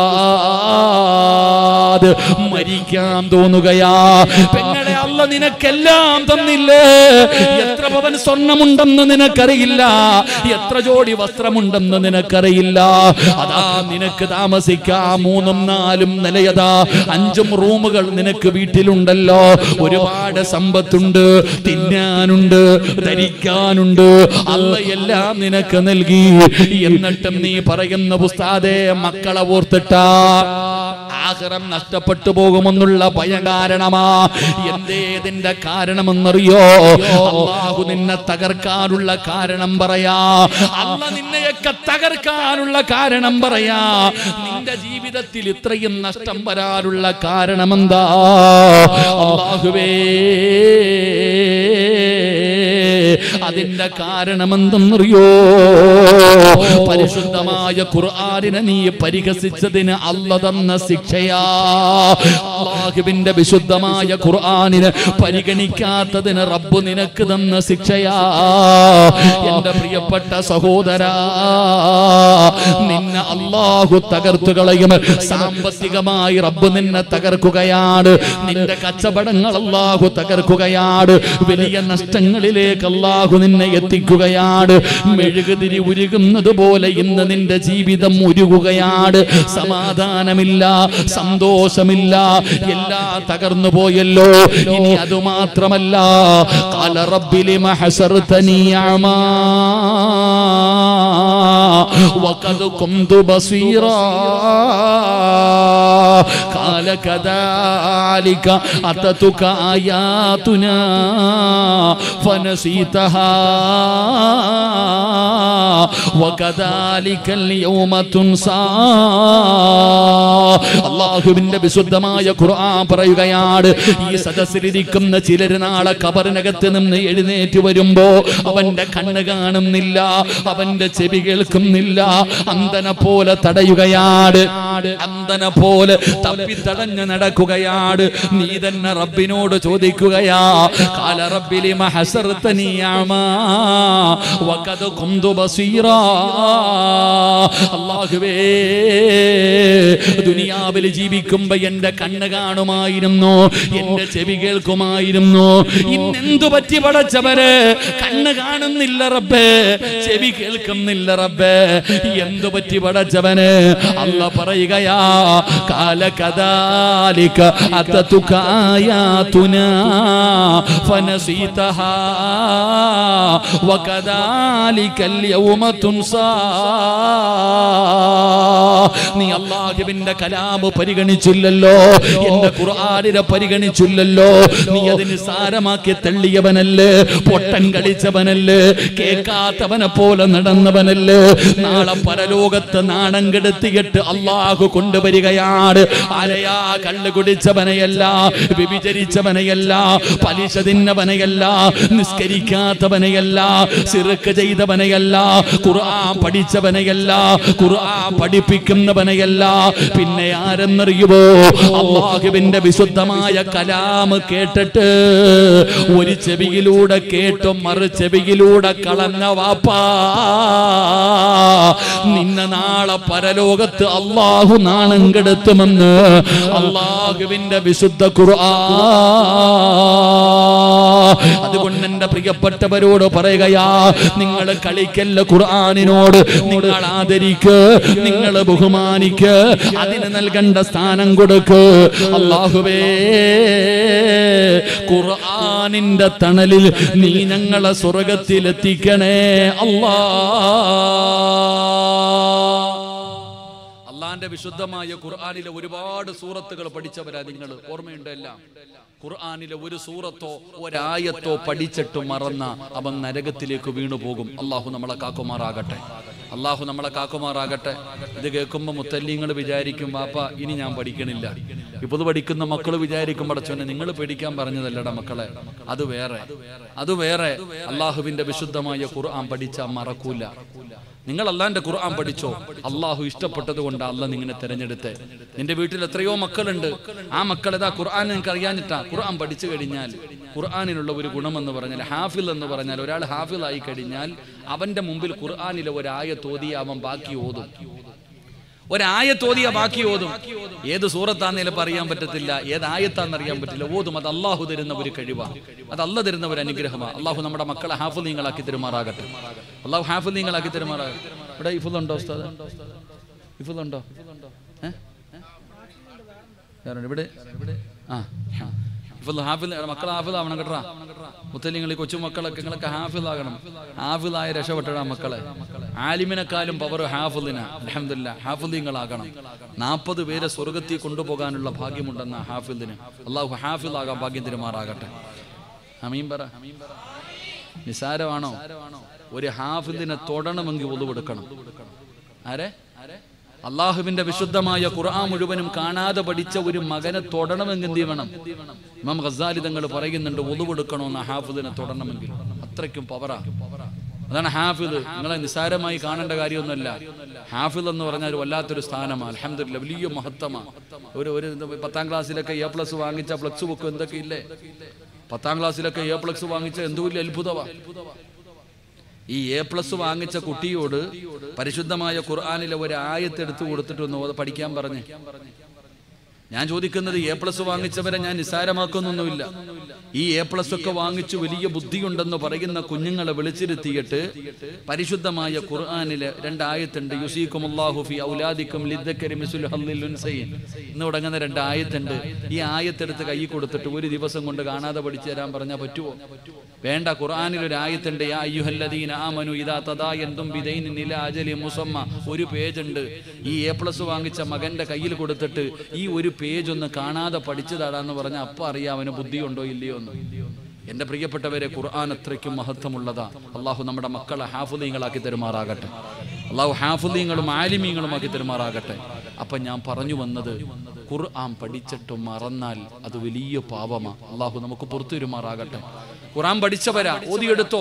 ഉസ്താദ് മരിക്കാൻ തോന്നുകയാ പെങ്ങളെ അല്ല നിനക്കെല്ലാം തന്നില്ലേ എത്ര പവൻ സ്വർണമുണ്ടെന്ന് നിനക്കറിയില്ല എത്ര ജോഡി വസ്ത്രമുണ്ടെന്ന് നിനക്കറിയില്ല അതാ നിനക്ക് താമസിക്കാം മൂന്നും നാലും നിലയതാ അഞ്ചും റൂമുകൾ നിനക്ക് വീട്ടിലുണ്ടല്ലോ ഒരുപാട് സമ്പത്തുണ്ട് തിന്നാനുണ്ട് ധരിക്കാനുണ്ട് അല്ല എല്ലാം നിനക്ക് നൽകി എന്നിട്ടും നീ പറയുന്ന പുസ്താദെ മക്കളെ ഓർത്തിട്ടാ ആഹ്റം നഷ്ടപ്പെട്ടു പോകുമെന്നുള്ള ഭയം കാരണമാ എന്തേതിന്റെ കാരണമെന്നറിയോ അള്ളാഹു നിന്നെ തകർക്കാനുള്ള കാരണം പറയാ അല്ല നിന്നെയൊക്കെ തകർക്കാനുള്ള കാരണം പറയാ നിന്റെ ജീവിതത്തിൽ ഇത്രയും നഷ്ടം വരാനുള്ള കാരണമെന്താ അള്ളാഹുവേ അതിന്റെ കാരണമെന്തെന്നറിയോ പരിശുദ്ധമായ ഖുർആനിനെ നീ പരിഹസിച്ചതിന് അല്ല തന്ന ശിക്ഷയാ അള്ളാഹുവിന്റെ വിശുദ്ധമായ ഖുർആനിനെ പരിഗണിക്കാത്തതിന് റബ്ബ് നിനക്ക് തന്ന ശിക്ഷയാ എന്റെ പ്രിയപ്പെട്ട സഹോദരാ നിന്നെ അള്ളാഹു തകർത്തു കളയും സാമ്പത്തികമായി റബ്ബ് നിന്നെ തകർക്കുകയാണ് നിന്റെ കച്ചവടങ്ങൾ അള്ളാഹു തകർക്കുകയാണ് വലിയ നഷ്ടങ്ങളിലേക്ക് അള്ളാഹു നിന്നെ എത്തിക്കുകയാണ് മെഴുകുതിരി ഉരുകുന്നത് പോലെ ഇന്ന് നിന്റെ ജീവിതം ഉരുകുകയാണ് സമാധാനമില്ല സന്തോഷമില്ല എല്ലാം തകർന്നു പോയല്ലോ ഇനി അത് മാത്രമല്ല കാല റബ്ബിലി മഹസർതനി അമാ وقد كنت بصيرا قال كذلك أتتك آياتنا فنسيتها وكذلك اليوم تنسى അള്ളാഹുവിന്റെ വിശുദ്ധമായ ഖുർആൻ പറയുകയാണ് ഈ സദസ്സിലിരിക്കുന്ന ചിലർ നാളെ കബറിനകത്ത് നിന്ന് എഴുന്നേറ്റ് വരുമ്പോ അവന്റെ കണ്ണ് കാണുന്നില്ല അവന്റെ ചെവി കേൾക്കുന്നില്ല അന്തന പോലെ തടയുകയാണ് അന്തന പോലെ തപ്പിത്തടഞ്ഞ് നടക്കുകയാണ് നീ തന്നെ റബ്ബിനോട് ചോദിക്കുകയാ കാല റബ്ബിലി മഹസർത്തനിയാമാ വഖദ് കുന്തു ബസീറാ അല്ലാഹുവേ ദുനിയാവിൽ ജീവിക്കുമ്പോ എന്റെ കണ്ണ് കാണുമായിരുന്നു എന്റെ ചെവി കേൾക്കുമായിരുന്നു ഇന്നെന്തു പറ്റി പടച്ചവര് കണ്ണ് കാണുന്നില്ല റബ്ബേ ചെവി കേൾക്കുന്നില്ല റബ്ബേ എന്തു പറ്റി പടച്ചവന് അല്ല പറയുകയാ കാലകദാലിക അത്തതുക ആയാതുനാ ഫനസീതഹാ വകദാലിക اليوم തുൻസാ നീ അള്ളാഹുവിന്റെ കലാമ് പരിഗണിച്ചില്ലല്ലോ എന്റെ ഖുർആനിനെ പരിഗണിച്ചില്ലല്ലോ നീ അതിന് സാരമാക്കി തള്ളിയവനല്ലേ പൊട്ടൻ കളിച്ചവനല്ലേ കേൾക്കാത്തവനെ പോലെ നടന്നവനല്ലേ നാളെ പരലോകത്ത് നാണം കെടുത്തിയിട്ട് അള്ളാഹു കൊണ്ടുവരികയാണ് ആരെയാ കള്ളു കുടിച്ചവനെയല്ല വിഭിചരിച്ചവനെയല്ല പലിശ തിന്നവനെയല്ല നിസ്കരിക്കാത്തവനെയല്ല സിറുക്ക് ചെയ്തവനെയല്ല ഖുർആൻ പഠിച്ചവനെയല്ല ഖുർആൻ പഠിപ്പിക്കുന്നവനെയല്ല പിന്നെ ആരെന്നറിയുമോ അള്ളാഹുവിന്റെ വിശുദ്ധമായ കലാമ് കേട്ടിട്ട് ഒരു ചെവിയിലൂടെ കേട്ടു മറു ചെവിയിലൂടെ കളഞ്ഞ വാപ്പാ നിന്നെ നാളെ പരലോകത്ത് അള്ളാഹു നാണം കെടുത്തുമെന്ന് അള്ളാഹുവിന്റെ വിശുദ്ധ ഖുർആ അതുകൊണ്ട് എന്റെ പ്രിയപ്പെട്ടവരോട് പറയുകയാ നിങ്ങൾ കളിക്കല്ല ഖുർആനിനോട് നിങ്ങൾ ആദരിക്ക് നിങ്ങൾ ബഹുമാനിക്ക് അതിന് നൽകേണ്ട സ്ഥാനം കൊടുക്ക് അള്ളാഹുവേ ഖുർആനിന്റെ തണലിൽ നീ ഞങ്ങളെ സ്വർഗത്തിലെത്തിക്കണേ അല്ലാ അള്ളാന്റെ വിശുദ്ധമായ ഖുർആനിലെ ഒരുപാട് സൂറത്തുകൾ പഠിച്ചവരാ നിങ്ങൾ ഓർമ്മയുണ്ട് എല്ലാം ഖുർആനിലെ ഒരു സൂറത്തോ ഒരായത്തോ പഠിച്ചിട്ട് മറന്ന അവൻ നരകത്തിലേക്ക് വീണു പോകും അള്ളാഹു നമ്മളെ കാക്കുമാറാകട്ടെ അള്ളാഹു നമ്മളെ കാക്കുമാറാകട്ടെ ഇത് കേൾക്കുമ്പോൾ മുത്തല്ലിങ്ങൾ വിചാരിക്കും വാപ്പ ഇനി ഞാൻ പഠിക്കണില്ല ഇപ്പോൾ പഠിക്കുന്ന മക്കൾ വിചാരിക്കും പടച്ചോനെ നിങ്ങൾ പേടിക്കാൻ പറഞ്ഞതല്ലടാ മക്കളെ അത് വേറെ അത് വേറെ അള്ളാഹുവിന്റെ വിശുദ്ധമായ ഖുർആൻ പഠിച്ചാൽ മറക്കൂല നിങ്ങൾ അള്ളാന്റെ ഖുർആൻ പഠിച്ചോ അള്ളാഹു ഇഷ്ടപ്പെട്ടത് കൊണ്ട് അല്ല നിങ്ങളെ തെരഞ്ഞെടുത്ത് നിന്റെ വീട്ടിൽ എത്രയോ മക്കളുണ്ട് ആ മക്കൾ ഏതാ ഖുർആൻ നിങ്ങൾക്ക് അറിയാഞ്ഞിട്ടാ ഖുർആൻ പഠിച്ചു കഴിഞ്ഞാൽ ഖുർആനിനുള്ള ഒരു ഗുണമെന്ന് പറഞ്ഞാൽ ഹാഫിൽ എന്ന് പറഞ്ഞാൽ ഒരാൾ ഹാഫിൽ ആയി കഴിഞ്ഞാൽ അവന്റെ മുമ്പിൽ ഖുർആനിലെ ഒരായ തോതി അവൻ ബാക്കി ഓതും ഒരായത്തോതിയ ബാക്കി ഓതും ഏത് സൂറത്താന്നേലും അറിയാൻ പറ്റത്തില്ല ഏത് ആയത്താന്ന് അറിയാൻ പറ്റില്ല ഓതും അത് അള്ളാഹു തരുന്ന ഒരു കഴിവാണ് അത് അല്ല തരുന്ന ഒരു അനുഗ്രഹമാണ് അള്ളാഹു നമ്മുടെ മക്കളെ ഹാഫിൽ നീങ്ങളാക്കി തെരുമാറാകട്ടെ അള്ളാഹു ഹാഫിൽ നീങ്ങളാക്കി തെരുമാറാകട്ടെ ഇവിടെ ഇഫുലുണ്ടോ ഉസ്താദ് ഇഫുലുണ്ടോ ഏ? വേറെ ഇവിടെ ആ ആ. ഇഫുൽ ഹാഫിൽ മക്കളെ ഹാഫിൽ ആവണം കേട്ടാ മുത്തലിങ്ങൾ ഈ കൊച്ചു മക്കളൊക്കെ നിങ്ങളൊക്കെ ഹാഫിൽ ആകണം ഹാഫിലായ രക്ഷപ്പെട്ടടാ മക്കളെ ആലിമിനെക്കാളും പവർ ഹാഫിലിന അലഹമില്ല ഹാഫിലിങ്ങളാകണം നാൽപ്പത് പേരെ സ്വർഗത്തിൽ കൊണ്ടുപോകാനുള്ള ഭാഗ്യമുണ്ടെന്ന ഹാഫിലിന് അള്ളാഹു ഹാഫിലാകാൻ ഭാഗ്യം തിരുമാറാകട്ടെ അമീൻ പറ നിസാരമാണോ ഒരു ഹാഫിലിനെ തൊടണമെങ്കിൽ ഒളിവെടുക്കണം ആരെ അള്ളാഹുവിന്റെ വിശുദ്ധമായ ഖുർആൻ മുഴുവനും കാണാതെ പഠിച്ച ഒരു മകനെ തൊടണമെങ്കിൽ എന്ത് വേണം ഇമാം ഖസാലി തങ്ങൾ പറയുന്നുണ്ട് ഒളിവെടുക്കണമെന്ന് ഹാഫിദിനെ തൊടണമെങ്കിൽ അത്രയ്ക്കും പവറാ അതാണ് ഹാഫിദ് നിങ്ങളെ നിസ്സാരമായി കാണേണ്ട കാര്യമൊന്നുമല്ല ഹാഫിദ് എന്ന് പറഞ്ഞാൽ ഒരു വല്ലാത്തൊരു സ്ഥാനമാണ് അലഹമില്ല വലിയ മഹത്വമാണ് ഒരു ഒരു ഇത് പത്താം ക്ലാസ്സിലൊക്കെ എ പ്ലസ് വാങ്ങിച്ച ഫ്ലക്സ് ബുക്ക് എന്തൊക്കെ ഇല്ലേ പത്താം ക്ലാസ്സിലൊക്കെ എ പ്ലസ് വാങ്ങിച്ച എന്ത് വലിയ അത്ഭുതമാണ് ഈ എ പ്ലസ് വാങ്ങിച്ച കുട്ടിയോട് പരിശുദ്ധമായ ഖുർആാനിലെ ഒരു ആയത്തെടുത്ത് കൊടുത്തിട്ട് ഒന്ന് ഓത് പഠിക്കാൻ പറഞ്ഞേ ഞാൻ ചോദിക്കുന്നത് എ പ്ലസ് വാങ്ങിച്ചവരെ ഞാൻ നിസ്സാരമാക്കുന്നൊന്നുമില്ല ഈ എ പ്ലസ് ഒക്കെ വാങ്ങിച്ചു വലിയ ബുദ്ധിയുണ്ടെന്ന് പറയുന്ന കുഞ്ഞുങ്ങളെ വിളിച്ചിരുത്തിയിട്ട് പരിശുദ്ധമായ ഖുർആാനിലെ രണ്ടായത്തുണ്ട് യുസീഖുമുല്ലാഹു ഫി ഔലാദിക്കും ലിദ്ദക്കരി മിസ്ലുൽ ഹല്ലിൽ ഉൻസൈൻ എന്ന് തുടങ്ങുന്ന രണ്ട് ആയത്തുണ്ട് ഈ ആയത്തെടുത്ത് കൈ കൊടുത്തിട്ട് ഒരു ദിവസം കൊണ്ട് കാണാതെ പഠിച്ചു തരാൻ പറഞ്ഞാൽ പറ്റുമോ വേണ്ട ഖുർആാനിൽ ഒരു ആയത്തുണ്ട് യാ അയ്യുഹല്ലദീന ആമനു ഇദാ തദായന്തും ബിദൈനിൻ ഇലാ അജലി മുസമ്മ ഒരു പേജ് ഉണ്ട് ഈ എ പ്ലസ് വാങ്ങിച്ച മകന്റെ കയ്യിൽ കൊടുത്തിട്ട് ഈ ഒരു പേജ് ഒന്ന് കാണാതെ പഠിച്ചതാടാന്ന് പറഞ്ഞാൽ അപ്പൊ അറിയാം അവന് ബുദ്ധിയുണ്ടോ ഇല്ലയോ എന്ന് എന്റെ പ്രിയപ്പെട്ടവരെ ഖുർആൻ അത്രയ്ക്കും മഹത്വമുള്ളതാ അള്ളാഹു നമ്മുടെ മക്കളെ ഹാഫുദീങ്ങളാക്കി തരുമാറാകട്ടെ അള്ളാഹു ഹാഫുദീങ്ങളും ആലിമീങ്ങളുമാക്കി തരുമാറാകട്ടെ അപ്പൊ ഞാൻ പറഞ്ഞു വന്നത് ഖുർആൻ പഠിച്ചിട്ട് മറന്നാൽ അത് വലിയ പാപമാ അള്ളാഹു നമുക്ക് പുറത്തു തരുമാറാകട്ടെ ഖുർആൻ പഠിച്ചവരാ ഓതിയെടുത്തോ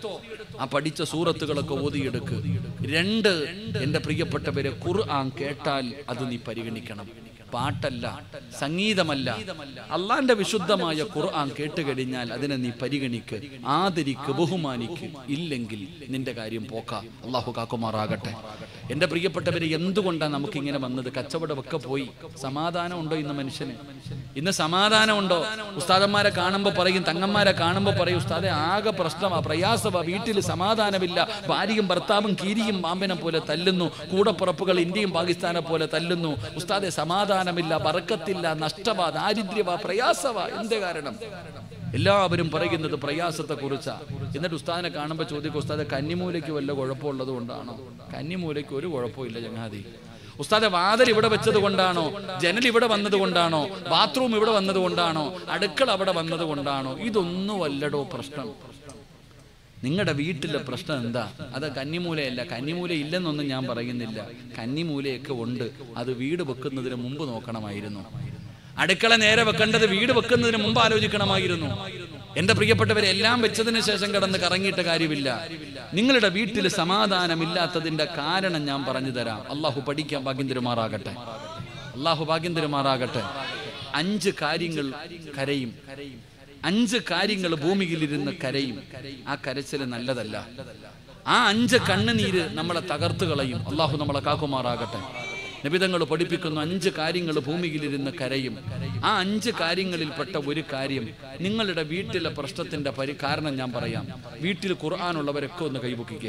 ആ പഠിച്ച സൂറത്തുകളൊക്കെ ഓതിയെടുക്ക് രണ്ട് എന്റെ പ്രിയപ്പെട്ടവരെ ഖുർആൻ കേട്ടാൽ അത് നീ പരിഗണിക്കണം പാട്ടല്ല സംഗീതമല്ല അള്ളാന്റെ വിശുദ്ധമായ ഖുർആൻ കേട്ടുകഴിഞ്ഞാൽ അതിനെ നീ പരിഗണിക്ക് ആദരിക്ക് ബഹുമാനിക്ക് ഇല്ലെങ്കിൽ നിന്റെ കാര്യം പോക്ക അള്ളാഹു കാക്കുമാറാകട്ടെ എന്റെ പ്രിയപ്പെട്ടവരെ എന്തുകൊണ്ടാണ് നമുക്ക് ഇങ്ങനെ വന്നത് കച്ചവടമൊക്കെ പോയി സമാധാനം ഉണ്ടോ ഇന്ന് മനുഷ്യന് ഇന്ന് സമാധാനം ഉണ്ടോ ഉസ്താദന്മാരെ കാണുമ്പോൾ പറയും തങ്ങന്മാരെ കാണുമ്പോൾ പറയും ഉസ്താദെ ആകെ പ്രശ്നമാ പ്രയാസമാ വീട്ടിൽ സമാധാനമില്ല ഭാര്യയും ഭർത്താവും കീരിയും പാമ്പിനെ പോലെ തല്ലുന്നു കൂടപ്പുറപ്പുകൾ ഇന്ത്യയും പാകിസ്ഥാനെ പോലെ തല്ലുന്നു ഉസ്താദെ സമാധാനമില്ല ബറക്കത്തില്ല നഷ്ടമാ ദാരിദ്ര്യമാ പ്രയാസമാ എന്ത് കാരണം എല്ലാവരും പറയുന്നത് പ്രയാസത്തെ കുറിച്ചാ എന്നിട്ട് ഉസ്താദിനെ കാണുമ്പോൾ ചോദിക്കും ഉസ്താദെ കന്നിമൂലയ്ക്ക് വല്ല കുഴപ്പമുള്ളത് കൊണ്ടാണോ കന്നിമൂലയ്ക്ക് ഒരു കുഴപ്പമില്ല ചങ്ങാതി ഉസ്താദെ വാതിൽ ഇവിടെ വെച്ചത് കൊണ്ടാണോ ജനൽ ഇവിടെ വന്നത് കൊണ്ടാണോ ബാത്റൂം ഇവിടെ വന്നത് കൊണ്ടാണോ അടുക്കള അവിടെ വന്നത് കൊണ്ടാണോ ഇതൊന്നും അല്ലടോ പ്രശ്നം നിങ്ങളുടെ വീട്ടിലെ പ്രശ്നം എന്താ അത് കന്നിമൂലയല്ല കന്നിമൂല ഇല്ലെന്നൊന്നും ഞാൻ പറയുന്നില്ല കന്നിമൂലയൊക്കെ ഉണ്ട് അത് വീട് വെക്കുന്നതിന് മുമ്പ് നോക്കണമായിരുന്നു അടുക്കള നേരെ വെക്കേണ്ടത് വീട് വെക്കുന്നതിന് മുമ്പ് ആലോചിക്കണമായിരുന്നു എന്റെ പ്രിയപ്പെട്ടവരെ എല്ലാം വെച്ചതിന് ശേഷം കിടന്ന് കറങ്ങിയിട്ട് കാര്യമില്ല നിങ്ങളുടെ വീട്ടിൽ സമാധാനമില്ലാത്തതിന്റെ കാരണം ഞാൻ പറഞ്ഞു തരാം അള്ളാഹു പഠിക്കാൻ ഭാഗ്യം തരുമാറാകട്ടെ അള്ളാഹു ഭാഗ്യം തരുമാറാകട്ടെ അഞ്ച് കാര്യങ്ങൾ കരയും അഞ്ച് കാര്യങ്ങൾ ഭൂമിയിലിരുന്ന് കരയും ആ കരച്ചില് നല്ലതല്ല ആ അഞ്ച് കണ്ണുനീര് നമ്മളെ തകർത്ത് കളയും അള്ളാഹു നമ്മളെ കാക്കുമാറാകട്ടെ നിബിതങ്ങൾ പഠിപ്പിക്കുന്നു അഞ്ച് കാര്യങ്ങൾ ഭൂമിയിലിരുന്ന് കരയും ആ അഞ്ച് കാര്യങ്ങളിൽപ്പെട്ട ഒരു കാര്യം നിങ്ങളുടെ വീട്ടിലെ പ്രശ്നത്തിന്റെ പരി കാരണം ഞാൻ പറയാം വീട്ടിൽ ഖുർആാനുള്ളവരൊക്കെ ഒന്ന് കൈപൊക്കിക്കേ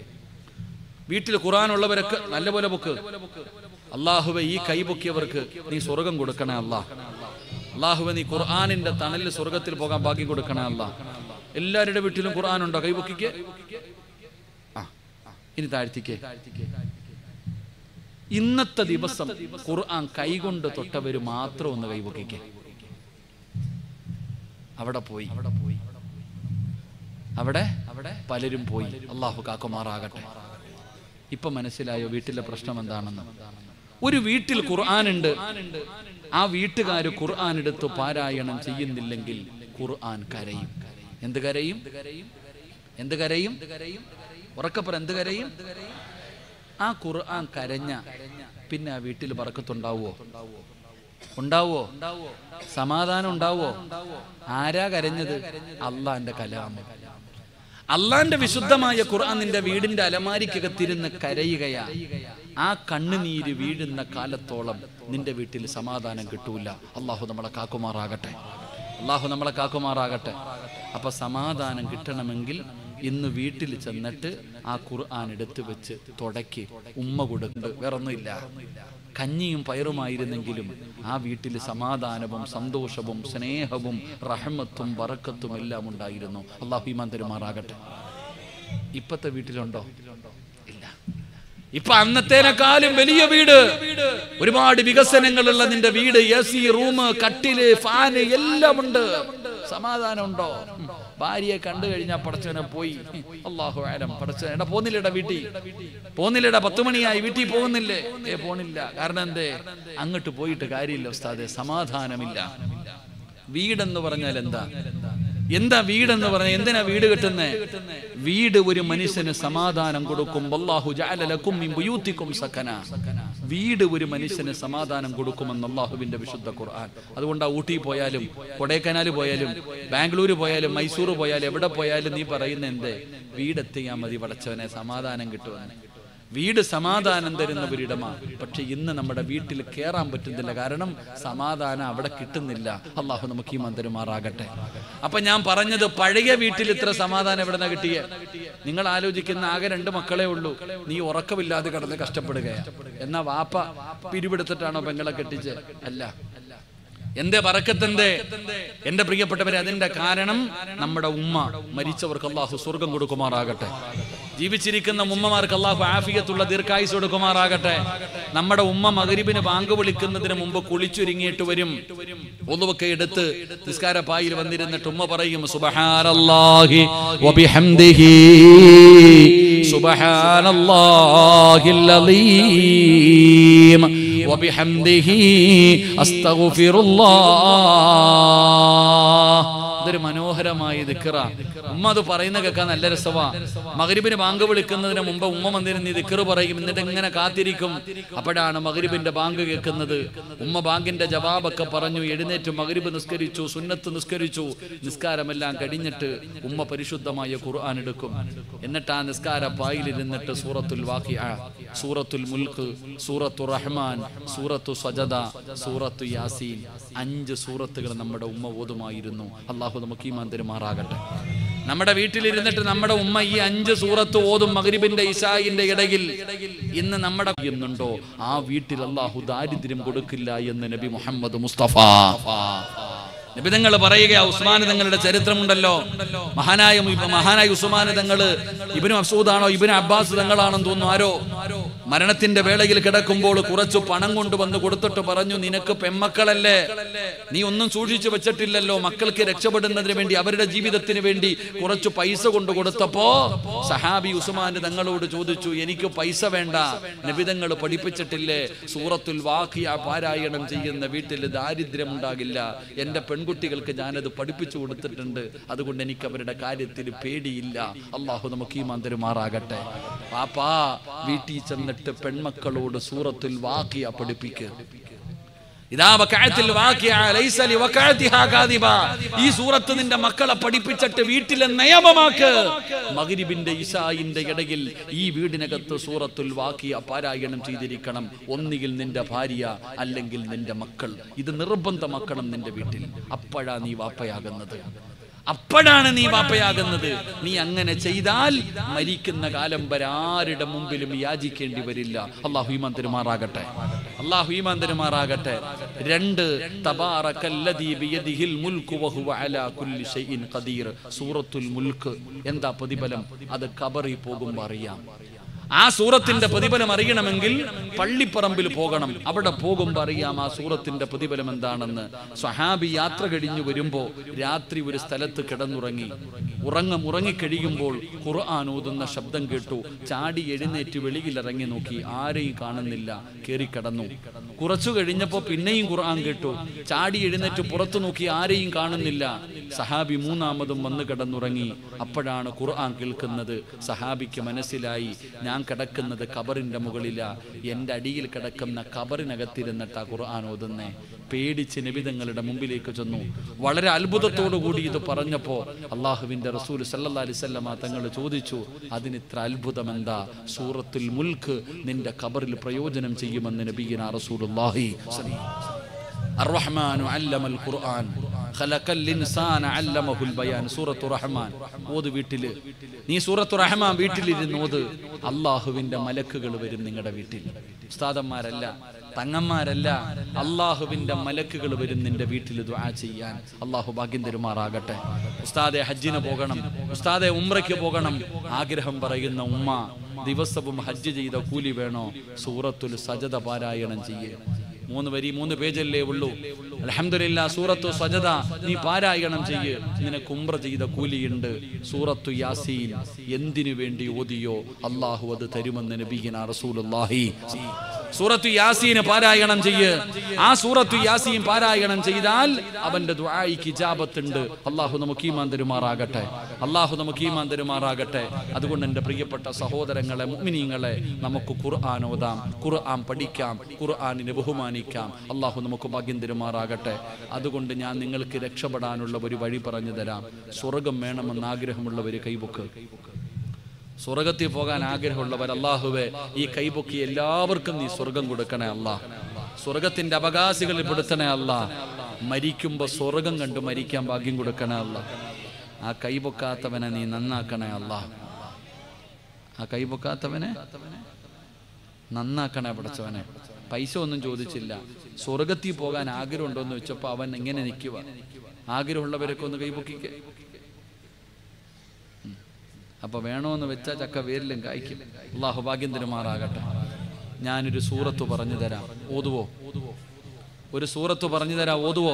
വീട്ടിൽ ഖുർആാനുള്ളവരൊക്കെ നല്ലപോലെ പൊക്ക് അള്ളാഹുവെ ഈ കൈപൊക്കിയവർക്ക് നീ സ്വർഗം കൊടുക്കണേ അല്ലാ അള്ളാഹുവെ നീ ഖുർആാനിന്റെ തണലിൽ സ്വർഗത്തിൽ പോകാൻ ബാക്കി കൊടുക്കണേ അല്ലാ എല്ലാവരുടെ വീട്ടിലും ഖുർആൻ ഉണ്ടോ കൈപൊക്കിക്ക് ആ ഇനി താഴ്ത്തിക്കേ ഇന്നത്തെ ദിവസം ഖുർആൻ കൈകൊണ്ട് തൊട്ടവര് മാത്രം ഒന്ന് കൈപൊക്കിക്കേ അവിടെ പോയി അവിടെ പോയി അവിടെ അവിടെ പലരും പോയി അള്ളാഹു കാക്കുമാറാകട്ടെ ഇപ്പൊ മനസ്സിലായോ വീട്ടിലെ പ്രശ്നം എന്താണെന്ന് ഒരു വീട്ടിൽ ഖുർആൻ ഉണ്ട് ആ വീട്ടുകാര് ഖുർആൻ എടുത്ത് പാരായണം ചെയ്യുന്നില്ലെങ്കിൽ ഖുർആൻ കരയും എന്ത് കരയും എന്ത് കരയും ഉറക്കപ്പുറം എന്ത് കരയും ആ ഖുർആൻ കരഞ്ഞ പിന്നെ ആ വീട്ടിൽ പറക്കത്തുണ്ടാവോ ഉണ്ടാവോ സമാധാനം ഉണ്ടാവോ ആരാ കരഞ്ഞത് അള്ളാന്റെ കലാമ് അള്ളാന്റെ വിശുദ്ധമായ ഖുർആൻ നിന്റെ വീടിന്റെ അലമാരിക്കകത്തിരുന്ന് കരയുകയാ ആ കണ്ണുനീര് വീഴുന്ന കാലത്തോളം നിന്റെ വീട്ടിൽ സമാധാനം കിട്ടൂല അള്ളാഹു നമ്മളെ കാക്കുമാറാകട്ടെ അള്ളാഹു നമ്മളെ കാക്കുമാറാകട്ടെ അപ്പൊ സമാധാനം കിട്ടണമെങ്കിൽ ഇന്ന് വീട്ടിൽ ചെന്നിട്ട് ആ ഖുർആൻ എടുത്തു വെച്ച് തുടക്കി ഉമ്മ കൊടുക്കുന്നുണ്ട് വേറൊന്നുമില്ല കഞ്ഞിയും പയറുമായിരുന്നെങ്കിലും ആ വീട്ടിൽ സമാധാനവും സന്തോഷവും സ്നേഹവും റഹമത്തും വറക്കത്തും എല്ലാം ഉണ്ടായിരുന്നു അള്ളാഹു ഈമാൻ തരുമാറാകട്ടെ ഇപ്പത്തെ വീട്ടിലുണ്ടോ ഇല്ല ഇപ്പൊ അന്നത്തേനെക്കാളും വലിയ വീട് ഒരുപാട് വികസനങ്ങളുള്ള നിന്റെ വീട് എ സി റൂം കട്ടില് ഫാന് എല്ലാം ഉണ്ട് സമാധാനം ഉണ്ടോ ഭാര്യയെ കണ്ടു കഴിഞ്ഞാൽ പടച്ചവനെ പോയി അള്ളാഹു ആലം പടച്ചവൻ എടാ പോന്നില്ലടാ വീട്ടിൽ പോന്നില്ലടാ പത്ത് മണിയായി വീട്ടിൽ പോകുന്നില്ലേ ഏ പോണില്ല കാരണം എന്തേ അങ്ങോട്ട് പോയിട്ട് കാര്യമില്ല ഉസ്താദെ സമാധാനമില്ല വീടെന്ന് പറഞ്ഞാൽ എന്താ എന്താ വീടെന്ന് പറഞ്ഞ എന്തിനാ വീട് കെട്ടുന്നേ വീട് ഒരു മനുഷ്യന് സമാധാനം കൊടുക്കും വല്ലാഹു ജഅല ലക്കും മിൻ ബുയൂത്തിക്കും സക്കന വീട് ഒരു മനുഷ്യന് സമാധാനം കൊടുക്കുമെന്ന് അള്ളാഹുവിന്റെ വിശുദ്ധ ഖുർആൻ അതുകൊണ്ട് ആ ഊട്ടി പോയാലും കൊടൈക്കനാൽ പോയാലും ബാംഗ്ലൂർ പോയാലും മൈസൂർ പോയാലും എവിടെ പോയാലും നീ പറയുന്ന എന്തേ വീടെത്തിയാൽ മതി പടച്ചവനെ സമാധാനം കിട്ടുമെന്ന് വീട് സമാധാനം തരുന്ന ഒരിടമാ പക്ഷെ ഇന്ന് നമ്മുടെ വീട്ടിൽ കയറാൻ പറ്റുന്നില്ല കാരണം സമാധാനം അവിടെ കിട്ടുന്നില്ല അള്ളാഹു നമുക്ക് ഈ മന്ദിരമാറാകട്ടെ അപ്പൊ ഞാൻ പറഞ്ഞത് പഴയ വീട്ടിൽ ഇത്ര സമാധാനം എവിടെ കിട്ടിയേ നിങ്ങൾ ആലോചിക്കുന്ന ആകെ രണ്ട് മക്കളെ ഉള്ളൂ നീ ഉറക്കമില്ലാതെ കിടന്ന് കഷ്ടപ്പെടുകയാ എന്നാ വാപ്പ പിരിവെടുത്തിട്ടാണോ പെങ്ങളെ കെട്ടിച്ച് അല്ല എന്തേ പറക്കത്തെന്തേ എന്റെ പ്രിയപ്പെട്ടവരെ അതിന്റെ കാരണം നമ്മുടെ ഉമ്മ മരിച്ചവർക്ക് അള്ളാഹു സ്വർഗം കൊടുക്കുമാറാകട്ടെ ജീവിച്ചിരിക്കുന്ന ഉമ്മമാർക്ക് അള്ളാഹു ആഫിയത്തുള്ള ദീർഘായുസ് കൊടുക്കുമാറാകട്ടെ നമ്മുടെ ഉമ്മ മകരിബിന് ബാങ്ക് വിളിക്കുന്നതിന് മുമ്പ് കുളിച്ചൊരുങ്ങിയിട്ട് വരും ഒന്നുവൊക്കെ എടുത്ത് നിസ്കാര പായിൽ വന്നിരുന്നിട്ട് ഉമ്മ പറയും സുബഹാനല്ലാഹി വബിഹംദിഹി സുബഹാനല്ലാഹിൽ അലീം വബിഹംദിഹി അസ്തഗ്ഫിറുല്ലാഹ് ഇതൊരു മനോഹരമായ ദിക്കറ ഉമ്മ അത് പറയുന്ന കേൾക്കാൻ നല്ല രസവാ മകരിബിന് ബാങ്ക് വിളിക്കുന്നതിന് മുമ്പ് ഉമ്മ വന്നിരുന്ന് ഈ ദിക്കറ് പറയും എന്നിട്ട് ഇങ്ങനെ കാത്തിരിക്കും അപ്പോഴാണ് മകരിബിന്റെ ബാങ്ക് കേൾക്കുന്നത് ഉമ്മ ബാങ്കിന്റെ ജവാബൊക്കെ പറഞ്ഞു എഴുന്നേറ്റ് മകരിബ് നിസ്കരിച്ചു സുന്നത്ത് നിസ്കരിച്ചു നിസ്കാരമെല്ലാം കഴിഞ്ഞിട്ട് ഉമ്മ പരിശുദ്ധമായ ഖുർആൻ എടുക്കും എന്നിട്ട് ആ നിസ്കാര പായിലിരുന്നിട്ട് സൂറത്തുൽ വാഖിഅ സൂറത്തുൽ മുൽക്ക് സൂറത്തു റഹ്മാൻ സൂറത്തു സജദ സൂറത്തു യാസീൻ അഞ്ച് സൂറത്തുകൾ നമ്മുടെ ഉമ്മ ഓതുമായിരുന്നു അള്ളാഹു നമുക്ക് ഈ മന്ദിരമാറാകട്ടെ നമ്മുടെ വീട്ടിലിരുന്നിട്ട് നമ്മുടെ ഉമ്മ ഈ അഞ്ച് സൂറത്ത് ഓതും മഗ്രിബിന്റെ ഇശായിന്റെ ഇടയിൽ ഇന്ന് നമ്മുടെ എന്നുണ്ടോ ആ വീട്ടിൽ അള്ളാഹു ദാരിദ്ര്യം കൊടുക്കില്ല എന്ന് നബി മുഹമ്മദ് മുസ്തഫ നബി തങ്ങൾ പറയുക ഉസ്മാൻ തങ്ങളുടെ ചരിത്രമുണ്ടല്ലോ മഹാനായ മഹാനായ ഉസ്മാൻ തങ്ങള് ഇബിന് മസൂദാണോ ഇബിന് അബ്ബാസ് തങ്ങളാണെന്ന് തോന്നുന്നു ആരോ മരണത്തിന്റെ വേളയിൽ കിടക്കുമ്പോൾ കുറച്ചു പണം കൊണ്ടുവന്ന് കൊടുത്തിട്ട് പറഞ്ഞു നിനക്ക് പെമ്മക്കളല്ലേ നീ ഒന്നും സൂക്ഷിച്ചു വെച്ചിട്ടില്ലല്ലോ മക്കൾക്ക് രക്ഷപ്പെടുന്നതിന് വേണ്ടി അവരുടെ ജീവിതത്തിന് വേണ്ടി കുറച്ചു പൈസ കൊണ്ട് കൊടുത്തപ്പോ സഹാബി ഉസ്മാൻ തങ്ങളോട് ചോദിച്ചു എനിക്ക് പൈസ വേണ്ട നബിതങ്ങൾ പഠിപ്പിച്ചിട്ടില്ലേ സൂറത്തുൽ വാഖിയ പാരായണം ചെയ്യുന്ന വീട്ടിൽ ദാരിദ്ര്യം ഉണ്ടാകില്ല എന്റെ പെൺകുട്ടികൾക്ക് ഞാനത് പഠിപ്പിച്ചു കൊടുത്തിട്ടുണ്ട് അതുകൊണ്ട് എനിക്ക് അവരുടെ കാര്യത്തിൽ പേടിയില്ല അള്ളാഹു നമുക്ക് ഈ മന്ദിരമാറാകട്ടെ പാപ്പാ വീട്ടിൽ ചെന്നിട്ട് പെൺമക്കളോട് സൂറത്തുൽ വാഖിയ പഠിപ്പിക്കുക ഇതാ വകഅത്തിൽ വാഖിഅ ലൈസ ലിവകഅതിഹാ കാദിബ ഈ സൂറത്ത് നിന്റെ മക്കളെ പഠിപ്പിച്ചിട്ട് വീട്ടിലെ നിയമമാക്ക് മഗ്രിബിന്റെ ഇശായിന്റെ ഇടയിൽ ഈ വീടിനകത്ത് സൂറത്തുൽ വാഖിയ പാരായണം ചെയ്തിരിക്കണം ഒന്നുകിൽ നിന്റെ ഭാര്യ അല്ലെങ്കിൽ നിന്റെ മക്കൾ ഇത് നിർബന്ധമാക്കണം നിന്റെ വീട്ടിൽ അപ്പോഴാ നീ വാപ്പയാകുന്നത് അപ്പോഴാണ് നീ വാപ്പയാകുന്നത് നീ അങ്ങനെ ചെയ്താൽ മരിക്കുന്ന കാലം വരെ ആരുടെ മുമ്പിലും യാചിക്കേണ്ടി വരില്ല അള്ളാഹു ഈമാൻ തരുമാറാകട്ടെ അള്ളാഹു ഈമാൻ തരുമാറാകട്ടെ രണ്ട് തബാറകല്ലദീ ബിയദിഹിൽ മുൽക്കു വഹുവ അലാ കുല്ലി ഷൈഇൻ ഖദീർ സൂറത്തുൽ മുൽക്ക് എന്താ പ്രതിഫലം അത് കബറി പോകുമ്പോൾ അറിയാം ആ സൂറത്തിന്റെ പ്രതിഫലം അറിയണമെങ്കിൽ പള്ളിപ്പറമ്പിൽ പോകണം അവിടെ പോകുമ്പോൾ അറിയാം ആ സൂറത്തിന്റെ പ്രതിഫലം എന്താണെന്ന് സ്വഹാബി യാത്ര കഴിഞ്ഞു വരുമ്പോ രാത്രി ഒരു സ്ഥലത്ത് കിടന്നുറങ്ങി ഉറങ്ങം ഉറങ്ങിക്കഴിയുമ്പോൾ ഖുർആൻ ഓതുന്ന ശബ്ദം കേട്ടു ചാടി എഴുന്നേറ്റ് വെളിയിൽ ഇറങ്ങി നോക്കി ആരെയും കാണുന്നില്ല കയറിക്കിടന്നു കുറച്ചു കഴിഞ്ഞപ്പോ പിന്നെയും ഖുർആൻ കേട്ടു ചാടി എഴുന്നേറ്റ് പുറത്തു നോക്കി ആരെയും കാണുന്നില്ല സഹാബി മൂന്നാമതും വന്ന് കിടന്നുറങ്ങി അപ്പോഴാണ് ഖുർആൻ കേൾക്കുന്നത് സഹാബിക്ക് മനസ്സിലായി ഞാൻ കിടക്കുന്നത് കബറിന്റെ മുകളില എൻ്റെ അടിയിൽ കിടക്കുന്ന കബറിനകത്തിരുന്നിട്ടാ ഖുർആൻ ഓതുന്നേ പേടിച്ച് നിബിതങ്ങളുടെ മുമ്പിലേക്ക് ചെന്നു വളരെ അത്ഭുതത്തോടു കൂടി ഇത് പറഞ്ഞപ്പോ അള്ളാഹുവിന്റെ റസൂൽ സല്ലല്ലാഹു അലൈഹി വസല്ലമ തങ്ങൾ ചോദിച്ചു അതിന് ഇത്ര അത്ഭുതം എന്താ സൂറത്തുൽ മുൽക്ക് നിന്റെ കബറിൽ പ്രയോജനം ചെയ്യുമെന്ന് നബീന റസൂലുള്ളാഹി സ്വല്ലല്ലാഹു الرحمن علم القرآن خلق الإنسان علمه البيان സൂറത്തു റഹ്മാൻ ഓത് വീട്ടില് നീ സൂറത്തു റഹ്മാൻ വീട്ടിലിരുന്ന് ഓത് അള്ളാഹുവിന്റെ മലക്കുകൾ വരും നിങ്ങളുടെ വീട്ടിൽ ഉസ്താദന്മാരല്ല തങ്ങന്മാരല്ല അള്ളാഹുവിന്റെ മലക്കുകൾ വരും നിന്റെ വീട്ടിൽ ദുആ ചെയ്യാൻ അള്ളാഹു ഭാഗ്യം തരുമാറാകട്ടെ ഉസ്താദെ ഹജ്ജിന് പോകണം ഉസ്താദെ ഉംറയ്ക്ക് പോകണം ആഗ്രഹം പറയുന്ന ഉമ്മ ദിവസവും ഹജ്ജ് ചെയ്ത കൂലി വേണോ സൂറത്തുൽ സജദ പാരായണം ചെയ്യേ മൂന്ന് വരി മൂന്ന് പേജല്ലേ ഉള്ളൂ അലഹമില്ല സൂറത്തു സജദ നീ പാരായണം ചെയ്യ് നിനക്ക് ഉംറ ചെയ്ത കൂലിയുണ്ട് സൂറത്തു യാസീൻ എന്തിനു വേണ്ടി ഓതിയോ അള്ളാഹു അത് തരുമെന്ന് നബീന റസൂലുള്ളാഹി സൂറത്തു യാസീന് പാരായണം ചെയ്യ് ആ സൂറത്തു യാസീൻ പാരായണം ചെയ്താൽ അവന്റെ ദുആയിക്ക് ഇജാബത്തുണ്ട് അള്ളാഹു നമുക്ക് ഈമാൻ തരുമാറാകട്ടെ അള്ളാഹു നമുക്ക് ഈമാൻ തരുമാറാകട്ടെ അതുകൊണ്ട് എൻ്റെ പ്രിയപ്പെട്ട സഹോദരങ്ങളെ മുഅ്മിനീങ്ങളെ നമുക്ക് ഖുർആൻ ഓതാം ഖുർആൻ പഠിക്കാം ഖുർആനിനെ ബഹുമാനിക്കാം അള്ളാഹു നമുക്ക് ഭാഗ്യം തരുമാറാകട്ടെ അതുകൊണ്ട് ഞാൻ നിങ്ങൾക്ക് രക്ഷപ്പെടാനുള്ള ഒരു വഴി പറഞ്ഞു തരാം സ്വർഗം വേണമെന്ന് ആഗ്രഹമുള്ളവർ കൈബുക്ക് സ്വർഗത്തിൽ പോകാൻ ആഗ്രഹമുള്ളവർ അള്ളാഹുവെ ഈ കൈപൊക്കി എല്ലാവർക്കും നീ സ്വർഗം കൊടുക്കണേ അല്ലാ സ്വർഗത്തിന്റെ അവകാശികളിൽ പെടുത്തണേ അല്ല മരിക്കുമ്പോ സ്വർഗം കണ്ടു മരിക്കാൻ ഭാഗ്യം കൊടുക്കണേ അല്ല ആ കൈപൊക്കാത്തവനെ നീ നന്നാക്കണേ അല്ല ആ കൈപൊക്കാത്തവനെ നന്നാക്കണേ പഠിച്ചവനെ പൈസ ഒന്നും ചോദിച്ചില്ല സ്വർഗത്തിൽ പോകാൻ ആഗ്രഹമുണ്ടോ എന്ന് വെച്ചപ്പോ അവൻ എങ്ങനെ നിൽക്കുക ആഗ്രഹമുള്ളവരൊക്കെ ഒന്ന് കൈപൊക്കിക്കേ അപ്പൊ വേണമെന്ന് വെച്ചാൽ ചക്ക വേരിലും കായ്ക്കും അള്ളാഹു ഭാഗ്യം തരുമാറാകട്ടെ ഞാനൊരു സൂറത്ത് പറഞ്ഞു തരാം ഓതുവോ ഒരു സൂറത്ത് പറഞ്ഞു തരാം ഓതുവോ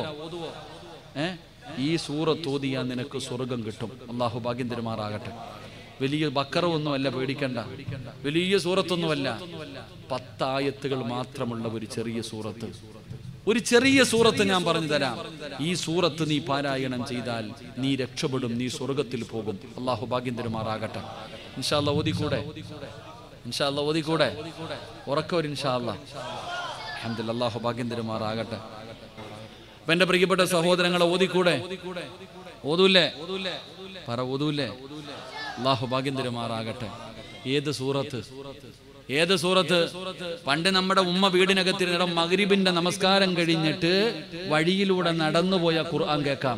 ഏ ഈ സൂറത്ത് ഓതിയാ നിനക്ക് സ്വർഗം കിട്ടും അള്ളാഹു ഭാഗ്യം തരുമാറാകട്ടെ വലിയ ബക്കറൊന്നുമല്ല പേടിക്കണ്ട വലിയ സൂറത്തൊന്നുമല്ല പത്തായത്തുകൾ മാത്രമുള്ള ഒരു ചെറിയ സൂറത്ത് ഒരു ചെറിയ സൂറത്ത് ഞാൻ പറഞ്ഞു തരാം ഈ സൂറത്ത് നീ പാരായണം ചെയ്താൽ നീ രക്ഷപ്പെടും നീ സ്വർഗത്തിൽ പോകും അള്ളാഹു ഭാഗ്യം തരുമാറാകട്ടെ ഇൻഷാല്ല ഓതിക്കൂടെ ഇൻഷാല്ല ഓതിക്കൂടെ ഉറക്കവർ ഇൻഷാല്ല അഹമ്മദില്ല അള്ളാഹു ഭാഗ്യം തരുമാറാകട്ടെ അപ്പൊ എന്റെ പ്രിയപ്പെട്ട സഹോദരങ്ങളെ ഓതിക്കൂടെ ഓതൂല്ലേ പറ ഓതൂല്ലേ അള്ളാഹു ഭാഗ്യം തരുമാറാകട്ടെ ഏത് സൂറത്ത് ഏത് സൂറത്ത് പണ്ട് നമ്മുടെ ഉമ്മ വീടിനകത്തിരുന്നിടം മഗ്രിബിന്റെ നമസ്കാരം കഴിഞ്ഞിട്ട് വഴിയിലൂടെ നടന്നുപോയ ഖുർആൻ കേൾക്കാം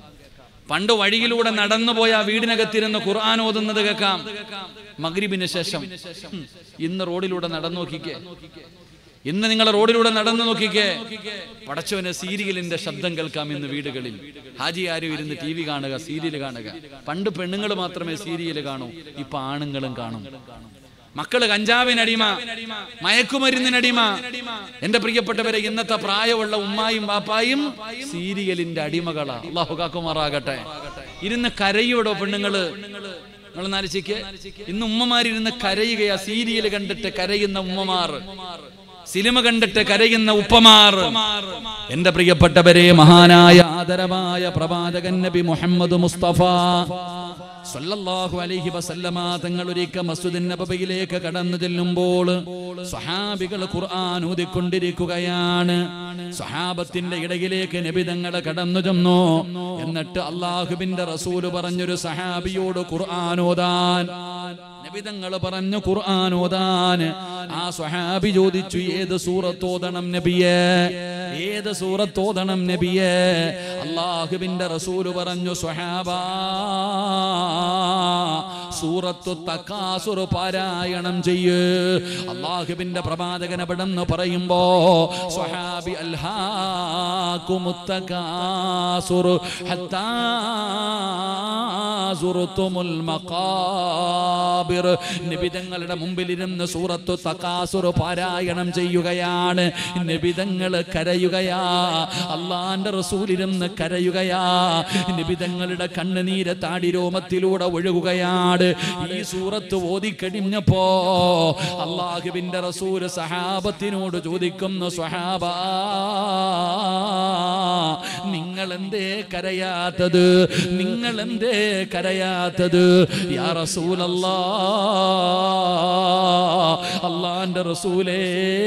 പണ്ട് വഴിയിലൂടെ നടന്നുപോയ വീടിനകത്തിരുന്ന് ഖുർആൻ ഓതുന്നത് കേൾക്കാം മഗ്രിബിന് ശേഷം ഉം. ഇന്ന് റോഡിലൂടെ നടന്നു നോക്കിക്കേ ഇന്ന് നിങ്ങൾ റോഡിലൂടെ നടന്നു നോക്കിക്കേ പടച്ചവന് സീരിയലിന്റെ ശബ്ദം കേൾക്കാം ഇന്ന് വീടുകളിൽ ഹാജി ആരും ഇരുന്ന് ടി വി കാണുക സീരിയൽ കാണുക പണ്ട് പെണ്ണുങ്ങൾ മാത്രമേ സീരിയൽ കാണൂ ഇപ്പൊ ആണുങ്ങളും കാണും മക്കള് കഞ്ചാവിനടിമ മയക്കുമരുന്നിനടിമ എന്റെ പ്രിയപ്പെട്ടവരെ ഇന്നത്തെ പ്രായമുള്ള ഉമ്മായും വാപ്പായും സീരിയലിന്റെ അടിമകളാ അള്ളാഹു കാക്കുമാറാകട്ടെ ഇരുന്ന് കരയോടോ പെണ്ണുങ്ങള് നിങ്ങൾ നാലിച്ചയ്ക്ക് ഇന്ന് ഉമ്മമാരിരുന്ന് കരയുകയാ സീരിയൽ കണ്ടിട്ട് കരയുന്ന ഉമ്മമാർ സിനിമ കണ്ടിട്ട് കരയുന്ന ഉപ്പമാർ എന്റെ പ്രിയപ്പെട്ടവരെ മഹാനായ ആദരവായ പ്രവാചകൻ നബി മുഹമ്മദ് മുസ്തഫ സല്ലല്ലാഹു അലൈഹി വസല്ലമ തങ്ങൾ ഒരിക്കൽ മസ്ജിദ് നബവിയിലേക്ക് കടന്നു ചെല്ലുമ്പോൾ സ്വഹാബികൾ ഖുർആൻ ഊതിക്കൊണ്ടിരിക്കുകയാണ് സ്വഹാബത്തിന്റെ ഇടയിലേക്ക് നബി തങ്ങൾ കടന്നു ചെന്നു എന്നിട്ട് അള്ളാഹുബിന്റെ റസൂല് പറഞ്ഞൊരു സഹാബിയോട് ഖുർആൻ ഓതാൻ നബി തങ്ങൾ പറഞ്ഞു ഖുർആൻ ഓതാൻ ആ സ്വഹാബി ചോദിച്ചു ഏത് സൂറത്തോതണം നബിയെ ഏത് സൂറത്തോതണം നബിയെ അള്ളാഹുബിന്റെ റസൂല് പറഞ്ഞു സ്വഹാബാ സൂറത്തു തക്കാസുർ പാരായണം ചെയ്യ് അള്ളാഹുബിന്റെ പ്രവാചകൻ എവിടെന്ന് പറയുമ്പോ സ്വഹാബി അൽഹാക്കുമുത്തകാസുർ ഹത്താ സുറുത്തുമുൽ മഖാബിർ നിബിതങ്ങളുടെ മുമ്പിലിരുന്ന് സൂറത്തു തക്കാസുർ പാരായണം ചെയ്യുകയാണ് നിബിതങ്ങൾ കരയുകയാ അള്ളാന്റെ റസൂലിരുന്ന് കരയുകയാ നിബിതങ്ങളുടെ കണ്ണുനീര് താടിരോമത്തിലൂടെ ഒഴുകുകയാണ് ഈ സൂറത്ത് ഓതിക്കഴിഞ്ഞപ്പോ അള്ളാഹുവിന്റെ റസൂല് സഹാബത്തിനോട് ചോദിക്കുന്നു സ്വഹാബ നിങ്ങൾ എന്തേ കരയാത്തത് നിങ്ങൾ എന്തേ കരയാത്തത് യാ റസൂലല്ലാ അള്ളാന്റെ റസൂലേ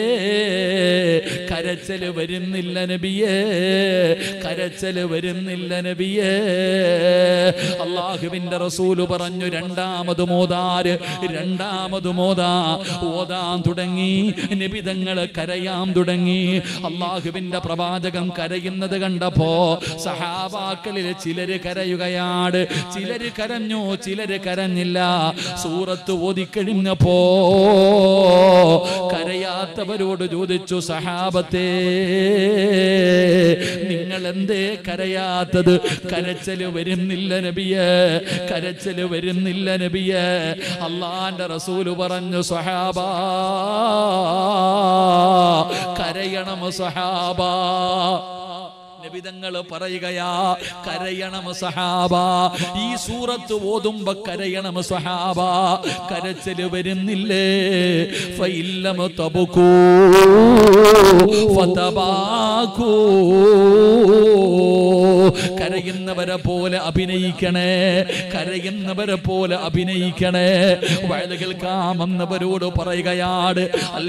കരച്ചല് വരുന്നില്ല നബിയേ കരച്ചല് വരുന്നില്ല നബിയേ അള്ളാഹുവിന്റെ റസൂല് പറഞ്ഞു രണ്ടാമത് മോതാര് രണ്ടാമത് മോതാ ഓതാൻ തുടങ്ങി നിബിതങ്ങള് കരയാൻ തുടങ്ങി അള്ളാഹുവിന്റെ പ്രവാചകം കരയുന്നത് കണ്ടപ്പോ സഹാബാക്കളിൽ ചിലര് കരയുകയാണ് ചിലര് കരഞ്ഞു ചിലര് കരഞ്ഞില്ല സൂറത്ത് ഓതിക്കഴിഞ്ഞപ്പോ കരയാത്തവരോട് ചോദിച്ചു സഹാബത്തേ നിങ്ങൾ എന്തേ കരയാത്തത് കരച്ചല് വരുന്നില്ല നബിയെ കരച്ചല് വരുന്നില്ല നബിയെ അള്ളാന്റെ റസൂല് പറഞ്ഞു സഹാബ കരയണം സഹാബ നബിതങ്ങൾ പറയുകയാ കരയണം സഹാബ ഈ സൂറത്ത് ഓതുമ്പോ കരയണം സഹാബ കരച്ചല് വരുന്നില്ലേ ഫൈല്ലമ തബുക്കൂ ഫതബാക്കൂ കരയുന്നവരെ പോലെ അഭിനയിക്കണേ കരയുന്നവരെ പോലെ അഭിനയിക്കണേ വയത് കേൾക്കാമെന്നവരോട് പറയുകയാണ്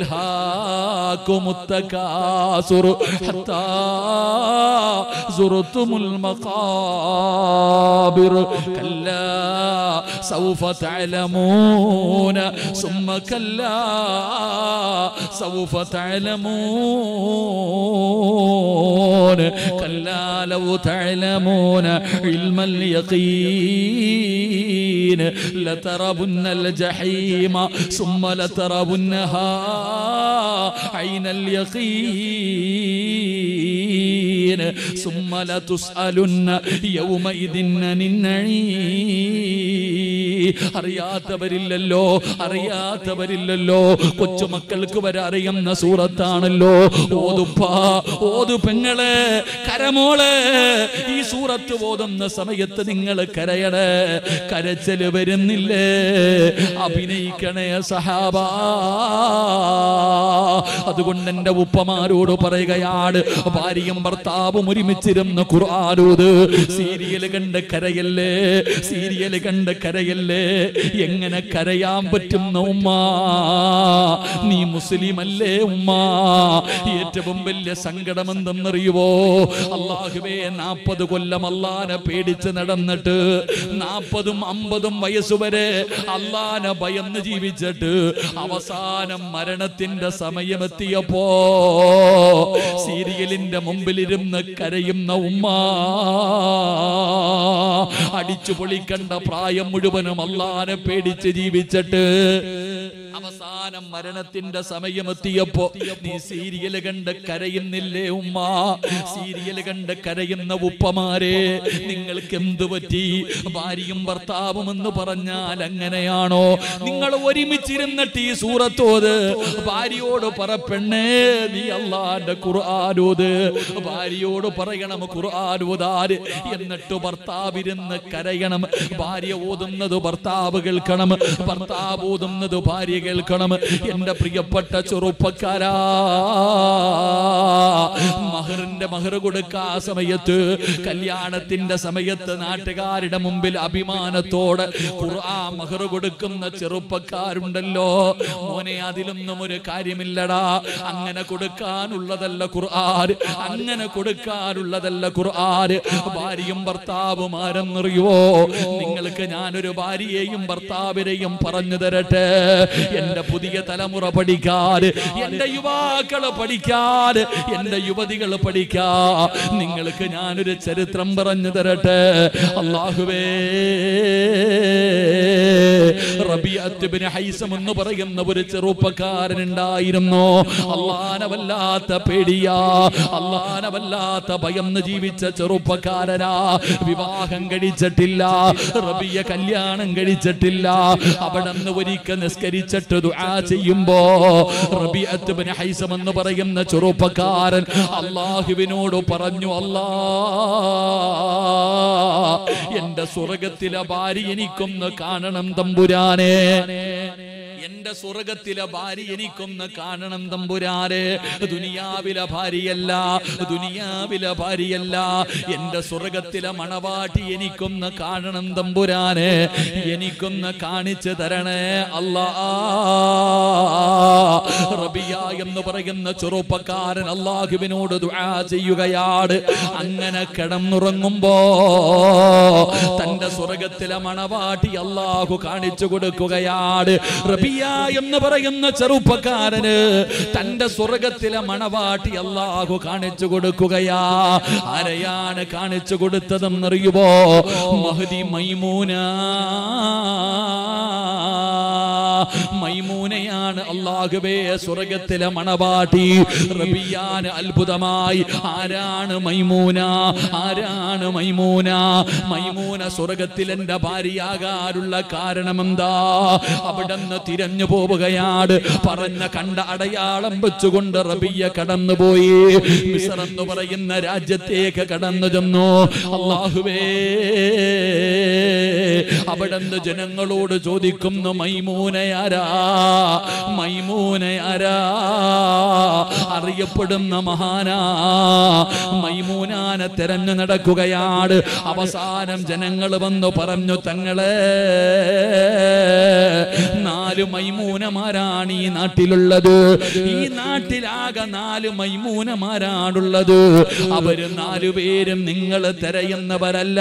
അൽഹാക്കുമുത്തകാസുർ ഹത്താ സുറുത്തുമുൽ മഖാബിർ കല്ലാ സൗഫ തഅലമൂന സുമ്മ കല്ലാ സൗഫ തഅലമൂന കല്ലാ ലൗ തഅലമൂന ഇൽമൽ യഖീൻ لتربن الجحيم ثم لتربنها عين اليقين ثم لتسألن يومئذ عن النعيم അറിയാത്തവരില്ലല്ലോ അറിയാത്തവരില്ലല്ലോ കൊച്ചുമക്കൾക്ക് വരെ അറിയുന്ന സൂറത്താണല്ലോ ഓതുപ്പ ഓതു പെങ്ങളെ കരമോളെ ഈ സൂറത്ത് ഓതുന്ന സമയത്ത് നിങ്ങൾ കരയണേ കരച്ചല് വരുന്നില്ലേ അഭിനയിക്കണേ സഹാബ അതുകൊണ്ട് എന്റെ ഉപ്പമാരോട് പറയുകയാണ് ഭാര്യയും ഭർത്താവും ഒരുമിച്ചിരുന്ന ഖുർആാനൂത് സീരിയൽ കണ്ട് കരയല്ലേ സീരിയൽ കണ്ട് കരയല്ലേ എങ്ങനെ കരയാൻ പറ്റുന്ന ഉമ്മ നീ മുസ്ലിം അല്ലേ ഉമ്മ ഏറ്റവും വലിയ സങ്കടം എന്തെന്നറിയുവോ അള്ളാഹുവേ നാപ്പത് കൊല്ലം അള്ളാനെ പേടിച്ച് നടന്നിട്ട് നാപ്പതും അമ്പതും വയസ്സ് വരെ അള്ളാനെ ഭയന്ന് ജീവിച്ചിട്ട് അവസാനം മരണത്തിന്റെ സമയമെത്തിയപ്പോ സീരിയലിന്റെ മുമ്പിലിരുന്ന് കരയുന്ന ഉമ്മ അടിച്ചു പൊളിക്കണ്ട പ്രായം മുഴുവനും അള്ളാനെ പേടിച്ച് ജീവിച്ചിട്ട് അവസാനം മരണത്തിന്റെ സമയമെത്തിയപ്പോ നീ സീരിയൽ കണ്ട് കരയുന്നില്ലേ ഉമ്മ സീരിയൽ കണ്ട് കരയുന്ന ഉപ്പമാരെ നിങ്ങൾക്ക് എന്തു പറ്റി ഭാര്യയും ഭർത്താവും എന്ന് പറഞ്ഞാൽ അങ്ങനെയാണോ നിങ്ങൾ ഒരുമിച്ചിരുന്നിട്ട് ഈ സൂറത്തോത് ഭാര്യയോട് പറ പെണ്ണേ നീ അള്ളാന്റെ ഖുർആാനോത് ഭാര്യയോട് പറയണം ഖുർആാനോതാര് എന്നിട്ട് ഭർത്താവിരുന്ന് കരയണം ഭാര്യ ഓതുന്നത് ഭർത്താവ് കേൾക്കണം ഭർത്താവ് ഓതുന്നത് ഭാര്യ കേൾക്കണം എന്റെ പ്രിയപ്പെട്ട ചെറുപ്പക്കാരാ മഹറിന്റെ മഹർ കൊടുക്കാ സമയത്ത് കല്യാണത്തിന്റെ സമയത്ത് നാട്ടുകാരുടെ മുമ്പിൽ അഭിമാനത്തോടെ ഖുർആ മഹർ കൊടുക്കുന്ന ചെറുപ്പക്കാരുണ്ടല്ലോ മോനെ അതിലൊന്നും ഒരു കാര്യമില്ലടാ അങ്ങനെ കൊടുക്കാനുള്ളതല്ല ഖുർആൻ അങ്ങനെ കൊടുക്കാനുള്ളതല്ല ഖുർആൻ ഭാര്യയും ഭർത്താവും ആരെന്നറിയുവോ നിങ്ങൾക്ക് ഞാനൊരു ഭാര്യയെയും ഭർത്താവിനെയും പറഞ്ഞു തരട്ടെ എന്റെ പുതിയ തലമുറ പഠിക്കാൻ എന്റെ യുവാക്കള് പഠിക്കാൻ എന്റെ യുവതികൾ പഠിക്കാ നിങ്ങൾക്ക് ഞാനൊരു ചരിത്രം പറഞ്ഞു തരട്ടെ അള്ളാഹുവേ റബിയത്ത് ബിൻ ഹൈസം എന്ന് പറയുന്ന ഒരു ചെറുപ്പക്കാരൻ ഉണ്ടായിരുന്നു അള്ളാനെ വല്ലാത്ത പേടിയാ അള്ളാനെ വല്ലാത്ത ഭയന്ന് ജീവിച്ച ചെറുപ്പക്കാരനാ വിവാഹം കഴിച്ചിട്ടില്ല റബിയ കല്യാണം കഴിച്ചിട്ടില്ല അവിടെ നിന്ന് ഒരിക്കൽ നിസ്കരിച്ചിട്ട് ദുആ ചെയ്യുമ്പോ റബിയത്ത് ബിൻ ഹൈസം എന്ന് പറയുന്ന ചെറുപ്പക്കാരൻ അള്ളാഹുവിനോട് പറഞ്ഞു അല്ലാ എന്റെ സ്വർഗത്തിലെ ഭാര്യ എനിക്കൊന്ന് കാണണം തമ്പുരാനെ എന്റെ സ്വർഗത്തിലെ ഭാര്യ എനിക്കൊന്ന് കാണണം തമ്പുരാനെ ദുനിയാവിലെ ഭാര്യയല്ല ദുനിയാവിലെ ഭാര്യയല്ല എന്റെ സ്വർഗത്തിലെ മണവാട്ടി എനിക്കൊന്ന് കാണണം തമ്പുരാനെ എനിക്കൊന്ന് കാണിച്ചു തരണേ അല്ലാ റബിയ എന്ന് പറയുന്ന ചെറുപ്പക്കാരൻ അള്ളാഹുവിനോട് ദുആ ചെയ്യുകയാണ് അങ്ങനെ കിടന്നുറങ്ങുമ്പോ തന്റെ സ്വർഗത്തിലെ മണവാട്ടി അള്ളാഹു കാണിച്ചു കൊടുക്കുകയാണ് റബിയ എന്ന് പറയുന്ന ചെറുപ്പക്കാരന് തന്റെ സ്വർഗത്തിലെ മണവാട്ടി അള്ളാഹു കാണിച്ചു കൊടുക്കുകയാ ആരെയാണ് കാണിച്ചു കൊടുത്തതെന്നറിയുമോ മഹദി മൈമൂന മൈമൂനയാണ് അള്ളാഹുബേ സ്വർഗത്തിലെ മണവാട്ടി റബിയാന് അത്ഭുതമായി ആരാണ് മൈമൂന ആരാണ് മൈമൂന മൈമൂന സ്വർഗത്തിൽ എന്റെ ഭാര്യയാകാനുള്ള കാരണം എന്താ അവിടെ നിന്ന് തിരഞ്ഞു പോവുകയാണ് പറഞ്ഞ കണ്ട അടയാളം വെച്ചുകൊണ്ട് റബിയ കടന്നുപോയി മിസർ എന്ന് പറയുന്ന രാജ്യത്തേക്ക് കടന്നു ചെന്നു അള്ളാഹുവേ അവിടെ നിന്ന് ജനങ്ങളോട് ചോദിക്കുന്നു മൈമൂനയാരാ മൈമൂനയാരാ അറിയപ്പെടുന്ന മഹാനാ മൈമൂനാനെ തെരഞ്ഞു നടക്കുകയാണ് അവസാനം ജനങ്ങൾ വന്നു പറഞ്ഞു തങ്ങളെ നാല് മൈമൂനമാരാണ് ഈ നാട്ടിലുള്ളത് ഈ നാട്ടിലാകെ നാല് മൈമൂനമാരാണുള്ളത് അവര് നാലു പേരും നിങ്ങൾ തിരയുന്നവരല്ല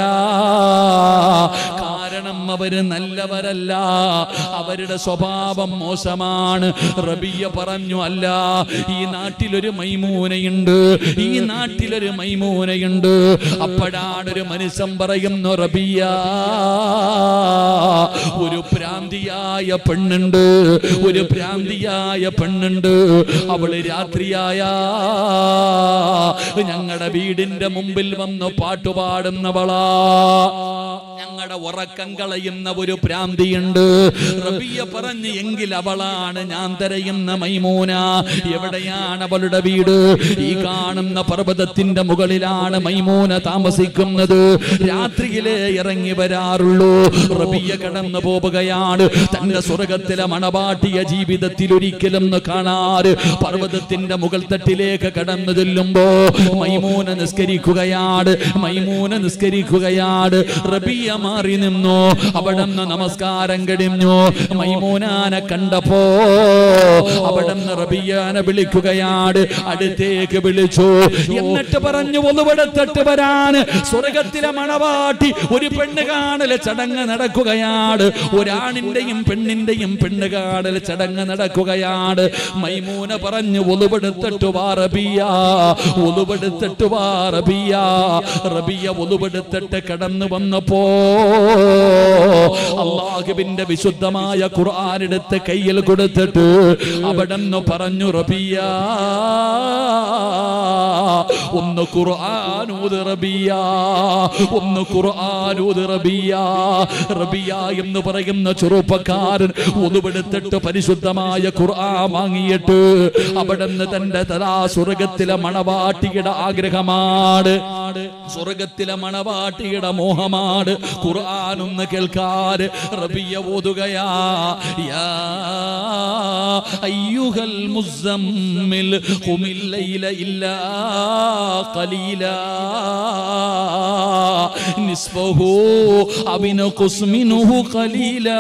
കാരണം അവര് നല്ലവരല്ല അവരുടെ സ്വഭാവം മോശമാണ് റബിയ പറഞ്ഞു അല്ല ഈ നാട്ടിലൊരു മൈമൂനയുണ്ട് ഈ നാട്ടിലൊരു മൈമൂനയുണ്ട് അപ്പോഴാണ് ഒരു മനുഷ്യൻ പറയുന്നു റബിയ ഒരു ഭ്രാന്തിയായ പെണ്ണുണ്ട് ഒരു ഭ്രാന്തിയായ പെണ്ണുണ്ട് അവള് രാത്രിയായ ഞങ്ങളുടെ വീടിന്റെ മുമ്പിൽ വന്ന് പാട്ടുപാടുന്നവളാ ഞങ്ങളുടെ ഉറക്കം കളയുന്ന ഒരു ഭ്രാന്തിയുണ്ട് റബിയ പറഞ്ഞു എങ്കിൽ അവളാണ് ഞാൻ തിരയുന്ന മൈമൂന എവിടെയാണ് അവളുടെ വീട് ഈ കാണുന്ന പർവ്വതത്തിന്റെ മുകളിലാണ് മൈമൂന താമസിക്കുന്നത് രാത്രിയിലേ ഇറങ്ങി വരാറുള്ളൂ റബിയ കടന്നു പോവുകയാണ് തന്റെ സ്വർഗത്തിലെ മണവാട്ടിയ ജീവിതത്തിൽ ഒരിക്കലും കാണാറ് പർവ്വതത്തിന്റെ മുകൾ തട്ടിലേക്ക് കടന്നു ചെല്ലുമ്പോ മൈമൂന നിസ്കരിക്കുകയാണ് മൈമൂന നിസ്കരിക്കുകയാണ് റബിയ മാറി നിന്നു അവിടെ നിന്ന് നമസ്കാരം കഴിഞ്ഞു മൈമൂനാനെ കണ്ടപ്പോ അവിടെ നിന്ന് റബിയാനെ വിളിക്കുകയാണ് അടുത്തേക്ക് വിളിച്ചു എന്നിട്ട് പറഞ്ഞു ഒന്നുപെടുത്തിട്ട് വരാൻ സ്വർഗത്തിലെ മണവാട്ടി ഒരു പെണ്ണ് കാണല് ചടങ്ങ് നടക്കുകയാണ് ഒരാണിന്റെയും പെണ്ണിന്റെയും പെണ്ണ് കാണല് ചടങ്ങ് നടക്കുകയാണ് മൈമൂന പറഞ്ഞു ഒലുപെടുത്തിട്ട് വാ റബിയ ഒലുപെടുത്തിട്ട് വാ റബിയ റബിയ ഒലുപെടുത്തിട്ട് കടന്നു വന്നപ്പോ അള്ളാഹുവിന്റെ വിശുദ്ധമായ ഖുർആൻ എടുത്ത് കയ്യിൽ കൊടുത്തിട്ട് അവിടെ നിന്ന് പറഞ്ഞു റബിയ ഒന്ന് ഖുർആാനൂത് റബിയ ഒന്ന് ഖുർആാനൂത് റബിയ റബിയ എന്ന് പറയുന്ന ചെറുപ്പക്കാരൻ ഒന്നുപെടുത്തിട്ട് പരിശുദ്ധമായ ഖുർആൻ വാങ്ങിയിട്ട് അവിടെ നിന്ന് തന്റെ തലാ സ്വർഗത്തിലെ മണവാട്ടിയുടെ ആഗ്രഹമാണ് സ്വർഗത്തിലെ മണവാട്ടിയുടെ മോഹമാണ് ഖുർആൻ ഒന്ന് കേൾക്കാൻ റബിയ ഓതുകയാ യാ അയ്യുഹൽ മുസമ്മിൽ ഖുമിൽ ലൈല ഇല്ലാ ഖലീലാ നിസ്ഫഹു അബിന ഖുസ്മിനുഹു ഖലീലാ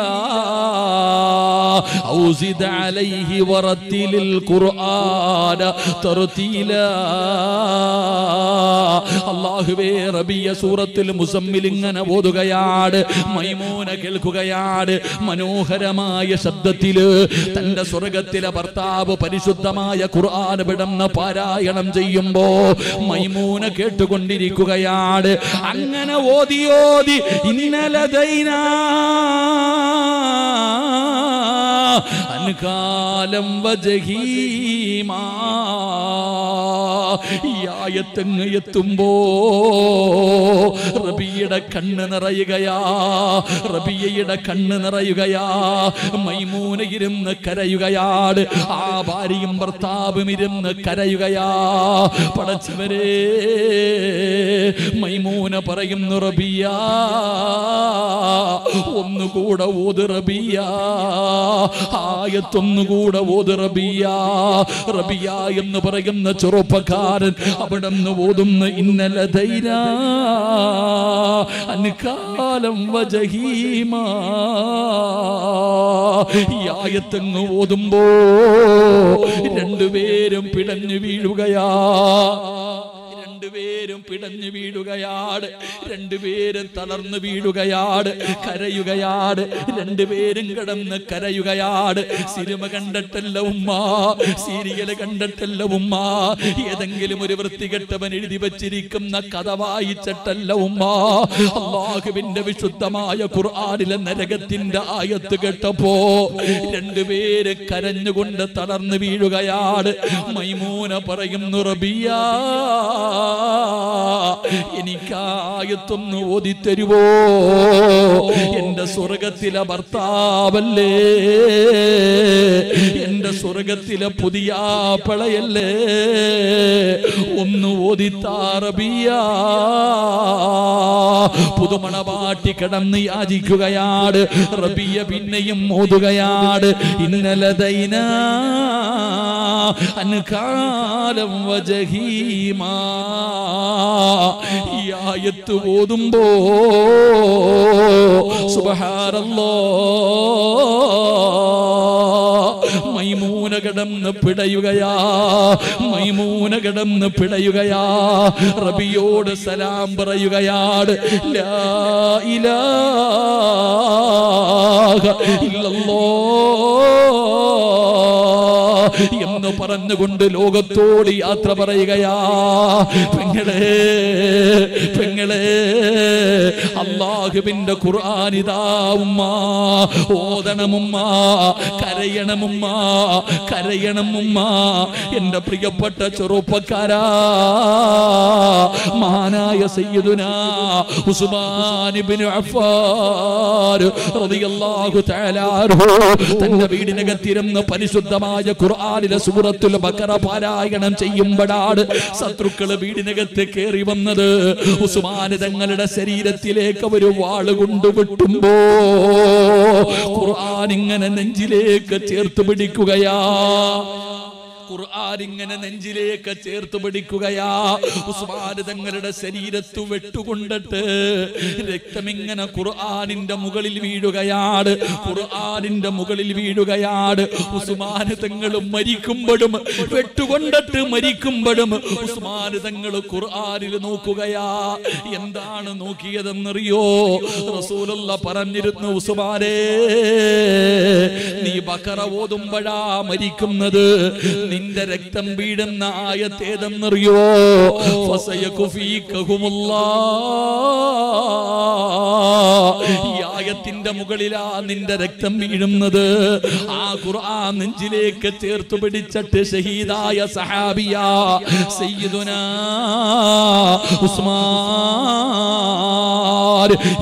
ഔ സിദ് അലൈഹി വറത്തിലിൽ ഖുർആന തർതീലാ അല്ലാഹുവേ റബിയ സൂറത്തിൽ മുസമ്മിൽ ഇങ്ങനെ ഓതുകയാണ് മൈമൂന കേൾക്കുകയാണ് മനോഹരമായ ശബ്ദത്തില് തന്റെ സ്വർഗത്തിലെ ഭർത്താവ് പരിശുദ്ധമായ ഖുർആൻ വിടന്ന പാരായണം ചെയ്യുമ്പോ മൈമൂന കേട്ടുകൊണ്ടിരിക്കുകയാണ് അങ്ങനെ ഓതി ഓതി ഇന്നലെ ദൈനാ അൻകാലം വജഹീമാ ഈ ആയത്തങ്ങ് എത്തുമ്പോ റബിയുടെ കണ്ണ് നിറയുകയാ റബിയയുടെ കണ്ണ് നിറയുകയാ മൈമൂന ഇരുന്ന് കരയുകയാണ് ആ ഭാര്യയും ഭർത്താവും ഇരുന്ന് കരയുകയാ പടച്ചവരെ മൈമൂന പറയുന്നു റബിയ ഒന്നുകൂടെ ഓത് റബിയ ആയത്തൊന്നുകൂടെ ഓത് റബിയ റബിയ എന്ന് പറയുന്ന ചെറുപ്പക്കാരൻ അവിടെ നിന്ന് ഓതുന്ന ഇന്നലെ ധൈര അനുകാലം വജഹീമാ ഈ ആയത്തങ്ങ് ഓതുമ്പോ രണ്ടുപേരും പിടഞ്ഞു വീഴുകയാ രണ്ടുപേരും പിടഞ്ഞു വീഴുകയാണ് രണ്ടുപേരും തളർന്നു വീഴുകയാണ് കരയുകയാണ് രണ്ടുപേരും കിടന്ന് കരയുകയാണ് സിനിമ കണ്ടിട്ടല്ല ഉമ്മ സീരിയല് കണ്ടിട്ടല്ല ഉമ്മ ഏതെങ്കിലും ഒരു വൃത്തികെട്ടവൻ എഴുതി വച്ചിരിക്കുന്ന കഥ വായിച്ചിട്ടല്ല ഉമ്മ അള്ളാഹുവിന്റെ വിശുദ്ധമായ ഖുർആനിലെ നരകത്തിന്റെ ആയത്ത് കേട്ടപ്പോ രണ്ടുപേര് കരഞ്ഞുകൊണ്ട് തളർന്നു വീഴുകയാണ് മൈമൂന പറയുന്നു റബിയ എനിക്ക് ആയത്തൊന്ന് ഓതിത്തരുവോ എന്റെ സ്വർഗത്തിലെ ഭർത്താവല്ലേ എന്റെ സ്വർഗത്തിലെ പുതിയ പളയല്ലേ ഒന്ന് ഓതിത്താറബിയ പുതുമണവാട്ടി കിടന്ന് യാചിക്കുകയാണ് റബിയ പിന്നെയും ഓതുകയാണ് ഇന്നലെ ദൈന അൻകാലം വജഹീമാ ഈ ആയത്ത് ഓതുമ്പോ സുബഹാനല്ലോ മൈമൂന കിടന്ന് പിടയുകയാ മൈമൂന കിടന്ന് പിടയുകയാ റബിയോട് സലാം പറയുകയാണ് ലാ ഇലാഹ ഇല്ലല്ലോ എന്ന് പറഞ്ഞുകൊണ്ട് ലോകത്തോട് യാത്ര പറയുകയാ പെങ്ങളെ പെങ്ങളെ അള്ളാഹുവിന്റെ ഖുർആനിതാ ഉമ്മ ഓതണമുമ്മ കരയണമുമ്മ കരയണമുമ്മ എന്റെ പ്രിയപ്പെട്ട ചെറുപ്പക്കാരാ മഹാനായ സയ്യിദുന ഉസ്മാൻ ഇബ്നു അഫ്ഫാൻ റളിയല്ലാഹു തആല അൻഹു തന്റെ വീടിനകത്തിരുന്ന് പരിശുദ്ധമായ ഖുർആനിലെ സൂറത്തുൽ ബഖറ പാരായണം ചെയ്യുമ്പോഴാണ് ശത്രുക്കള് വീടിനകത്ത് കയറി വന്നത് ഉസ്മാൻ തങ്ങളുടെ ശരീരത്തിലേക്ക് ഒരു വാള് കൊണ്ട് വെട്ടുമ്പോ ഖുർആൻ ഇങ്ങനെ നെഞ്ചിലേക്ക് ചേർത്ത് പിടിക്കുകയാ ഖുർആൻ ഇങ്ങനെ നെഞ്ചിലേക്ക് ചേർത്ത് പിടിക്കുകയാ ഉസ്മാൻ തങ്ങളുടെ ശരീരത്ത് വെട്ടുകൊണ്ടിട്ട് രക്തമിങ്ങനെ ഖുർആനിന്റെ മുകളിൽ വീഴുകയാണ് ഖുർആനിന്റെ മുകളിൽ വീഴുകയാണ് ഉസ്മാൻ തങ്ങൾ മരിക്കുമ്പോഴും വെട്ടുകൊണ്ടിട്ട് മരിക്കുമ്പോഴും ഉസ്മാൻ തങ്ങൾ ഖുർആനിൽ നോക്കുകയാ എന്താണ് നോക്കിയതെന്നറിയോ റസൂലുള്ള പറഞ്ഞിരുന്നു ഉസ്മാനേ നീ ബക്കറ ഓതുമ്പോഴാ മരിക്കുന്നത് നിന്റെ രക്തം വീഴുന്ന ആയത്തേതെന്നറിയോ ഫസയകുഫീകഹുമുല്ലാ. ഈ ആയത്തിന്റെ മുകളിലാ നിന്റെ രക്തം വീഴുന്നത് ആ ഖുർആൻ നെഞ്ചിലേക്ക് ചേർത്ത് പിടിച്ചിട്ട് ഷഹീദായ സഹാബിയ സയ്യിദുനാ ഉസ്മാൻ